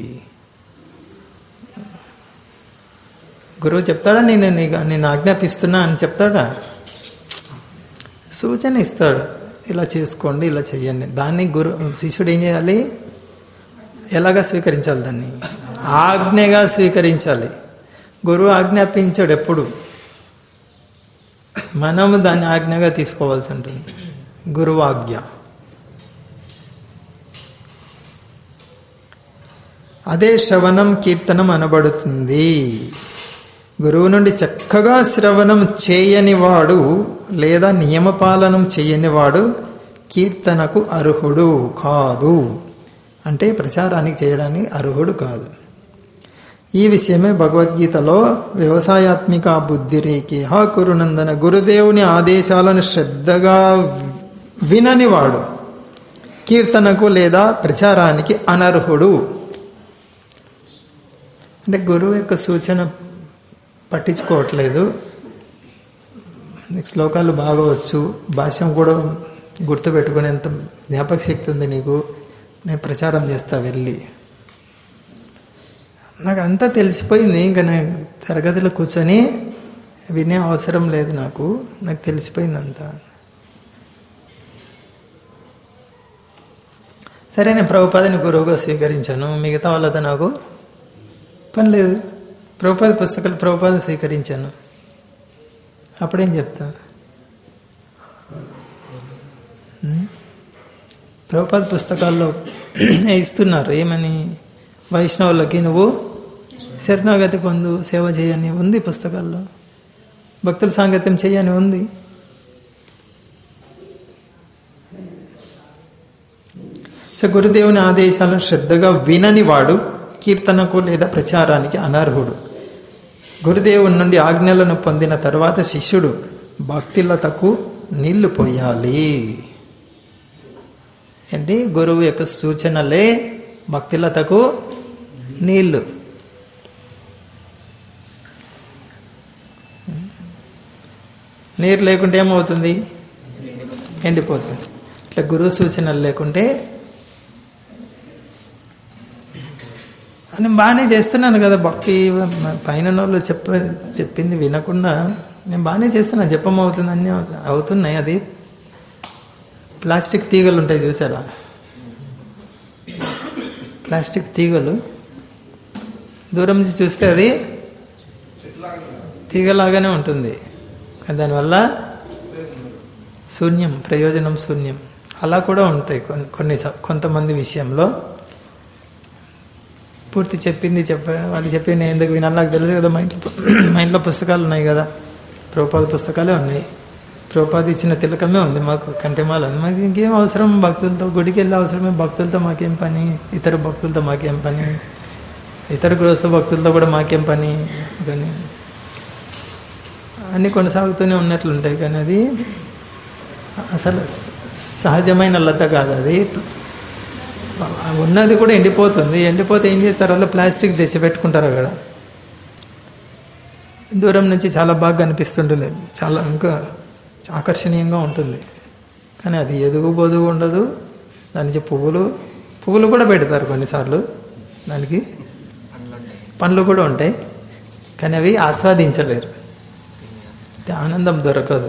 గురువు చెప్తాడా నేను నీకు నేను ఆజ్ఞాపిస్తున్నా అని చెప్తాడా సూచన ఇస్తాడు ఇలా చేసుకోండి ఇలా చెయ్యండి దాన్ని గురు శిష్యుడు ఏం చేయాలి ఎలాగా స్వీకరించాలి దాన్ని ఆజ్ఞగా స్వీకరించాలి గురువు ఆజ్ఞాపించాడు ఎప్పుడు మనము దాన్ని ఆజ్ఞగా తీసుకోవాల్సి ఉంటుంది గురువు ఆజ్ఞ అదే శ్రవణం కీర్తనం అనబడుతుంది గురువు నుండి చక్కగా శ్రవణం చేయని వాడు లేదా నియమపాలనం చేయని వాడు కీర్తనకు అర్హుడు కాదు అంటే ప్రచారానికి చేయడానికి అర్హుడు కాదు ఈ విషయమే భగవద్గీతలో వ్యవసాయాత్మిక బుద్ధి రేకి హా కురునందన గురుదేవుని ఆదేశాలను శ్రద్ధగా విననివాడు కీర్తనకు లేదా ప్రచారానికి అనర్హుడు అంటే గురువు యొక్క సూచన పట్టించుకోవట్లేదు నీకు శ్లోకాలు బాగా వచ్చు భాష్యం కూడా గుర్తుపెట్టుకునేంత జ్ఞాపక శక్తి ఉంది నీకు నేను ప్రచారం చేస్తా వెళ్ళి నాకు అంతా తెలిసిపోయింది ఇంకా నేను తరగతిలో కూర్చొని వినే అవసరం లేదు నాకు నాకు తెలిసిపోయింది అంతా సరే నేను ప్రభుపాదని గురువుగా స్వీకరించాను మిగతా వాళ్ళతో నాకు పని లేదు ప్రభుపాద పుస్తకాలు ప్రభుపాద స్వీకరించాను అప్పుడేం చెప్తా ఉం? ప్రభుపాద పుస్తకాల్లో ఇస్తున్నారు ఏమని వైష్ణవులకి నువ్వు శరణాగతి పొందు సేవ చేయని ఉంది పుస్తకాల్లో భక్తుల సాంగత్యం చేయని ఉంది సో గురుదేవుని ఆదేశాలను శ్రద్ధగా వినని వాడు కీర్తనకు లేదా ప్రచారానికి అనర్హుడు గురుదేవుని నుండి ఆజ్ఞలను పొందిన తర్వాత శిష్యుడు భక్తిలతకు నీళ్లు పోయాలి ఏంటి గురువు యొక్క సూచనలే భక్తిలతకు నీళ్లు నీరు లేకుంటే ఏమవుతుంది ఎండిపోతుంది ఇట్లా గురువు సూచనలు లేకుంటే నేను బాగానే చేస్తున్నాను కదా భక్తి పైన వాళ్ళు చెప్ప చెప్పింది వినకుండా నేను బాగానే చేస్తున్నాను జపం అవుతుంది అన్నీ అవుతున్నాయి అది ప్లాస్టిక్ తీగలు ఉంటాయి చూసారా ప్లాస్టిక్ తీగలు దూరం నుంచి చూస్తే అది తీగలాగానే ఉంటుంది కానీ దానివల్ల శూన్యం ప్రయోజనం శూన్యం అలా కూడా ఉంటాయి కొన్ని కొన్ని స- కొంతమంది విషయంలో పూర్తి చెప్పింది చెప్ప వాళ్ళు చెప్పింది నేను ఎందుకు వినాలి నాకు తెలుసు కదా మా ఇంట్లో పు- మా ఇంట్లో పుస్తకాలు ఉన్నాయి కదా ప్రోపాద పుస్తకాలే ఉన్నాయి ప్రోపాద ఇచ్చిన తిలకమే ఉంది మాకు కంటెమాల ఉంది మాకు ఇంకేం అవసరం భక్తులతో గుడికి వెళ్ళే అవసరమే భక్తులతో మాకేం పని ఇతర భక్తులతో మాకేం పని ఇతర గృహస్థ భక్తులతో కూడా మాకేం పని కానీ అన్నీ కొనసాగుతూనే ఉన్నట్లుంటాయి కానీ అది అసలు స- సహజమైన లత కాదు అది ఉన్నది కూడా ఎండిపోతుంది ఎండిపోతే ఏం చేస్తారు వాళ్ళు ప్లాస్టిక్ తెచ్చి పెట్టుకుంటారు అక్కడ దూరం నుంచి చాలా బాగా కనిపిస్తుంటుంది చాలా ఇంకా ఆకర్షణీయంగా ఉంటుంది కానీ అది ఎదుగు బొదుగు ఉండదు దాని నుంచి పువ్వులు పువ్వులు కూడా పెడతారు కొన్నిసార్లు దానికి పండ్లు కూడా ఉంటాయి కానీ అవి ఆస్వాదించలేరు అంటే ఆనందం దొరకదు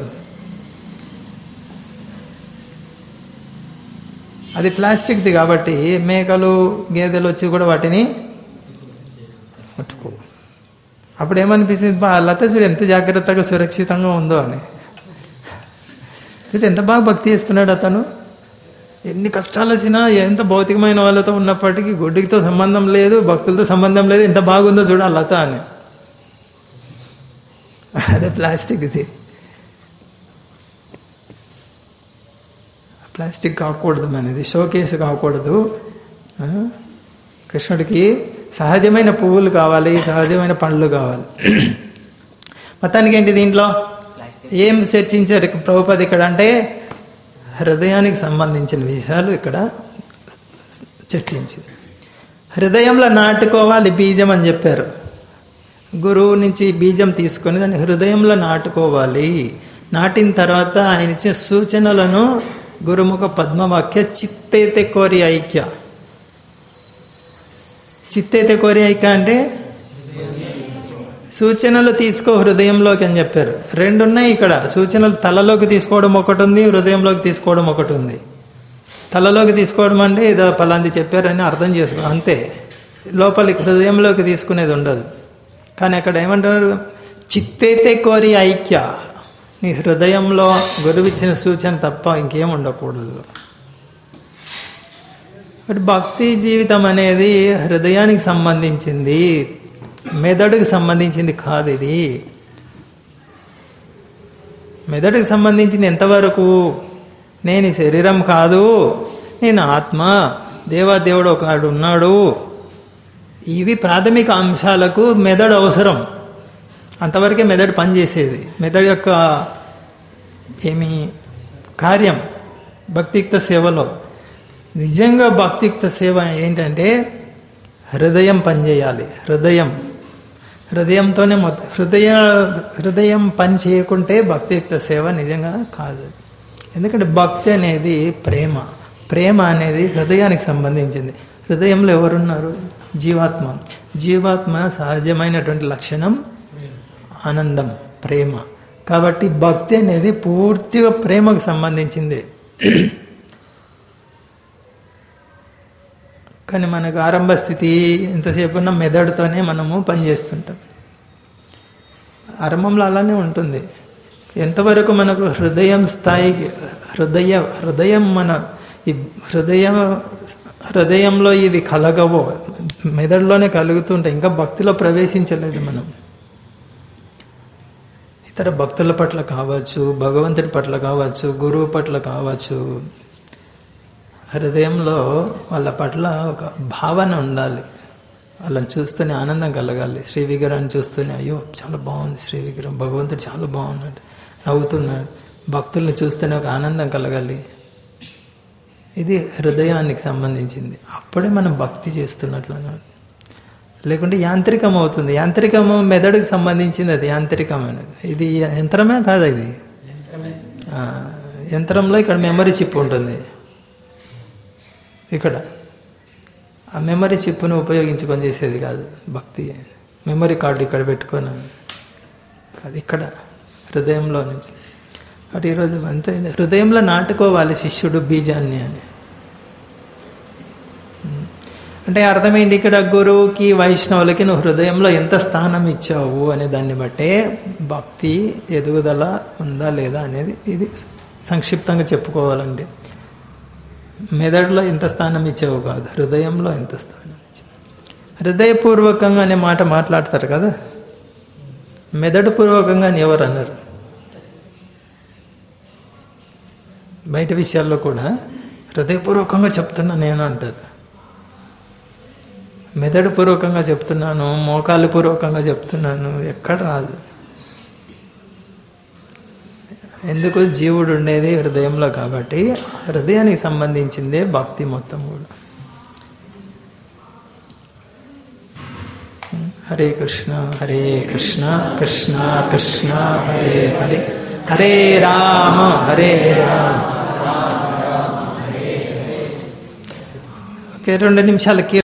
అది ప్లాస్టిక్ది కాబట్టి మేకలు గేదెలు వచ్చి కూడా వాటిని ముట్టుకో అప్పుడు ఏమనిపిస్తుంది బా లత చూడు ఎంత జాగ్రత్తగా సురక్షితంగా ఉందో అని చూడు ఎంత బాగా భక్తి చేస్తున్నాడు అతను ఎన్ని కష్టాలు వచ్చినా ఎంత భౌతికమైన వాళ్ళతో ఉన్నప్పటికీ గుడ్డితో సంబంధం లేదు భక్తులతో సంబంధం లేదు ఎంత బాగుందో చూడ ఆ లత అని అదే ప్లాస్టిక్ ఇది ప్లాస్టిక్ కాకూడదు మనది షోకేస్ కాకూడదు ఆ? కృష్ణుడికి సహజమైన పువ్వులు కావాలి సహజమైన పండ్లు కావాలి మొత్తానికి ఏంటి దీంట్లో ఏం చర్చించారు ప్రభుపది ఇక్కడ అంటే హృదయానికి సంబంధించిన విషయాలు ఇక్కడ చర్చించింది హృదయంలో నాటుకోవాలి బీజం అని చెప్పారు గురువు నుంచి బీజం తీసుకొని దాన్ని హృదయంలో నాటుకోవాలి నాటిన తర్వాత ఆయన ఇచ్చిన సూచనలను గురుముఖ పద్మవాక్య చిత్తైతే కోరి ఐక్య చిత్తైతే కోరి ఐక్య అంటే సూచనలు తీసుకో హృదయంలోకి అని చెప్పారు రెండు ఉన్నాయి ఇక్కడ సూచనలు తలలోకి తీసుకోవడం ఒకటి ఉంది హృదయంలోకి తీసుకోవడం ఒకటి ఉంది తలలోకి తీసుకోవడం అంటే ఏదో పలాంది చెప్పారని అర్థం చేసుకో అంతే లోపలికి హృదయంలోకి తీసుకునేది ఉండదు కానీ అక్కడ ఏమంటారు చిత్తైతే కోరి ఐక్య నీ హృదయంలో గురువిచ్చిన సూచన తప్ప ఇంకేం ఉండకూడదు బట్ భక్తి జీవితం అనేది హృదయానికి సంబంధించింది మెదడుకు సంబంధించింది కాదు ఇది మెదడుకు సంబంధించింది ఎంతవరకు నేను ఈ శరీరం కాదు నేను ఆత్మ దేవాదేవుడు ఒకడు ఉన్నాడు ఇవి ప్రాథమిక అంశాలకు మెదడు అవసరం అంతవరకే మెదడు పనిచేసేది మెదడు యొక్క ఏమి కార్యం భక్తియుక్త సేవలో నిజంగా భక్తియుక్త సేవ ఏంటంటే హృదయం పనిచేయాలి హృదయం హృదయంతోనే మొత్తం హృదయ హృదయం పని చేయకుంటే భక్తియుక్త సేవ నిజంగా కాదు ఎందుకంటే భక్తి అనేది ప్రేమ ప్రేమ అనేది హృదయానికి సంబంధించింది హృదయంలో ఎవరున్నారు జీవాత్మ జీవాత్మ సహజమైనటువంటి లక్షణం ఆనందం ప్రేమ కాబట్టి భక్తి అనేది పూర్తిగా ప్రేమకు సంబంధించింది కానీ మనకు ఆరంభ స్థితి ఎంతసేపు ఉన్న మెదడుతోనే మనము పనిచేస్తుంటాం ఆరంభంలో అలానే ఉంటుంది ఎంతవరకు మనకు హృదయం స్థాయికి హృదయ హృదయం మన ఈ హృదయ హృదయంలో ఇవి కలగవో మెదడులోనే కలుగుతుంటాయి ఇంకా భక్తిలో ప్రవేశించలేదు మనం ఇతర భక్తుల పట్ల కావచ్చు భగవంతుడి పట్ల కావచ్చు గురువు పట్ల కావచ్చు హృదయంలో వాళ్ళ పట్ల ఒక భావన ఉండాలి వాళ్ళని చూస్తూనే ఆనందం కలగాలి శ్రీ విగ్రహాన్ని చూస్తూనే అయ్యో చాలా బాగుంది శ్రీ విగ్రహం భగవంతుడు చాలా బాగున్నాడు నవ్వుతున్నాడు భక్తుల్ని చూస్తూనే ఒక ఆనందం కలగాలి ఇది హృదయానికి సంబంధించింది అప్పుడే మనం భక్తి చేస్తున్నట్లు అన్నాడు లేకుంటే యాంత్రికం అవుతుంది యాంత్రికము మెదడుకు సంబంధించింది అది యాంత్రికమైనది ఇది యంత్రమే కాదు ఇది ఆ, యంత్రంలో ఇక్కడ మెమరీ చిప్ ఉంటుంది ఇక్కడ ఆ మెమరీ చిప్ను ఉపయోగించుకొని చేసేది కాదు భక్తి మెమరీ కార్డు ఇక్కడ పెట్టుకొని అది ఇక్కడ హృదయంలో నుంచి అటు ఈరోజు అంతే హృదయంలో నాటుకోవాలి శిష్యుడు బీజాన్ని అని అంటే అర్థమైంది ఇక్కడ గురువుకి వైష్ణవులకి నువ్వు హృదయంలో ఎంత స్థానం ఇచ్చావు అనే దాన్ని బట్టే భక్తి ఎదుగుదల ఉందా లేదా అనేది ఇది సంక్షిప్తంగా చెప్పుకోవాలండి మెదడులో ఎంత స్థానం ఇచ్చావు కాదు హృదయంలో ఎంత స్థానం ఇచ్చావు హృదయపూర్వకంగా అనే మాట మాట్లాడతారు కదా మెదడు పూర్వకంగా అని ఎవరు అన్నారు బయట విషయాల్లో కూడా హృదయపూర్వకంగా చెప్తున్నా నేను అంటారు మెదడు పూర్వకంగా చెప్తున్నాను మోకాలు పూర్వకంగా చెప్తున్నాను ఎక్కడ రాదు ఎందుకు జీవుడు ఉండేది హృదయంలో కాబట్టి హృదయానికి సంబంధించిందే భక్తి మొత్తం కూడా హరే కృష్ణ హరే కృష్ణ కృష్ణ కృష్ణ హరే హరే హరే రామ హరే రామ ఓకే రెండు నిమిషాలకి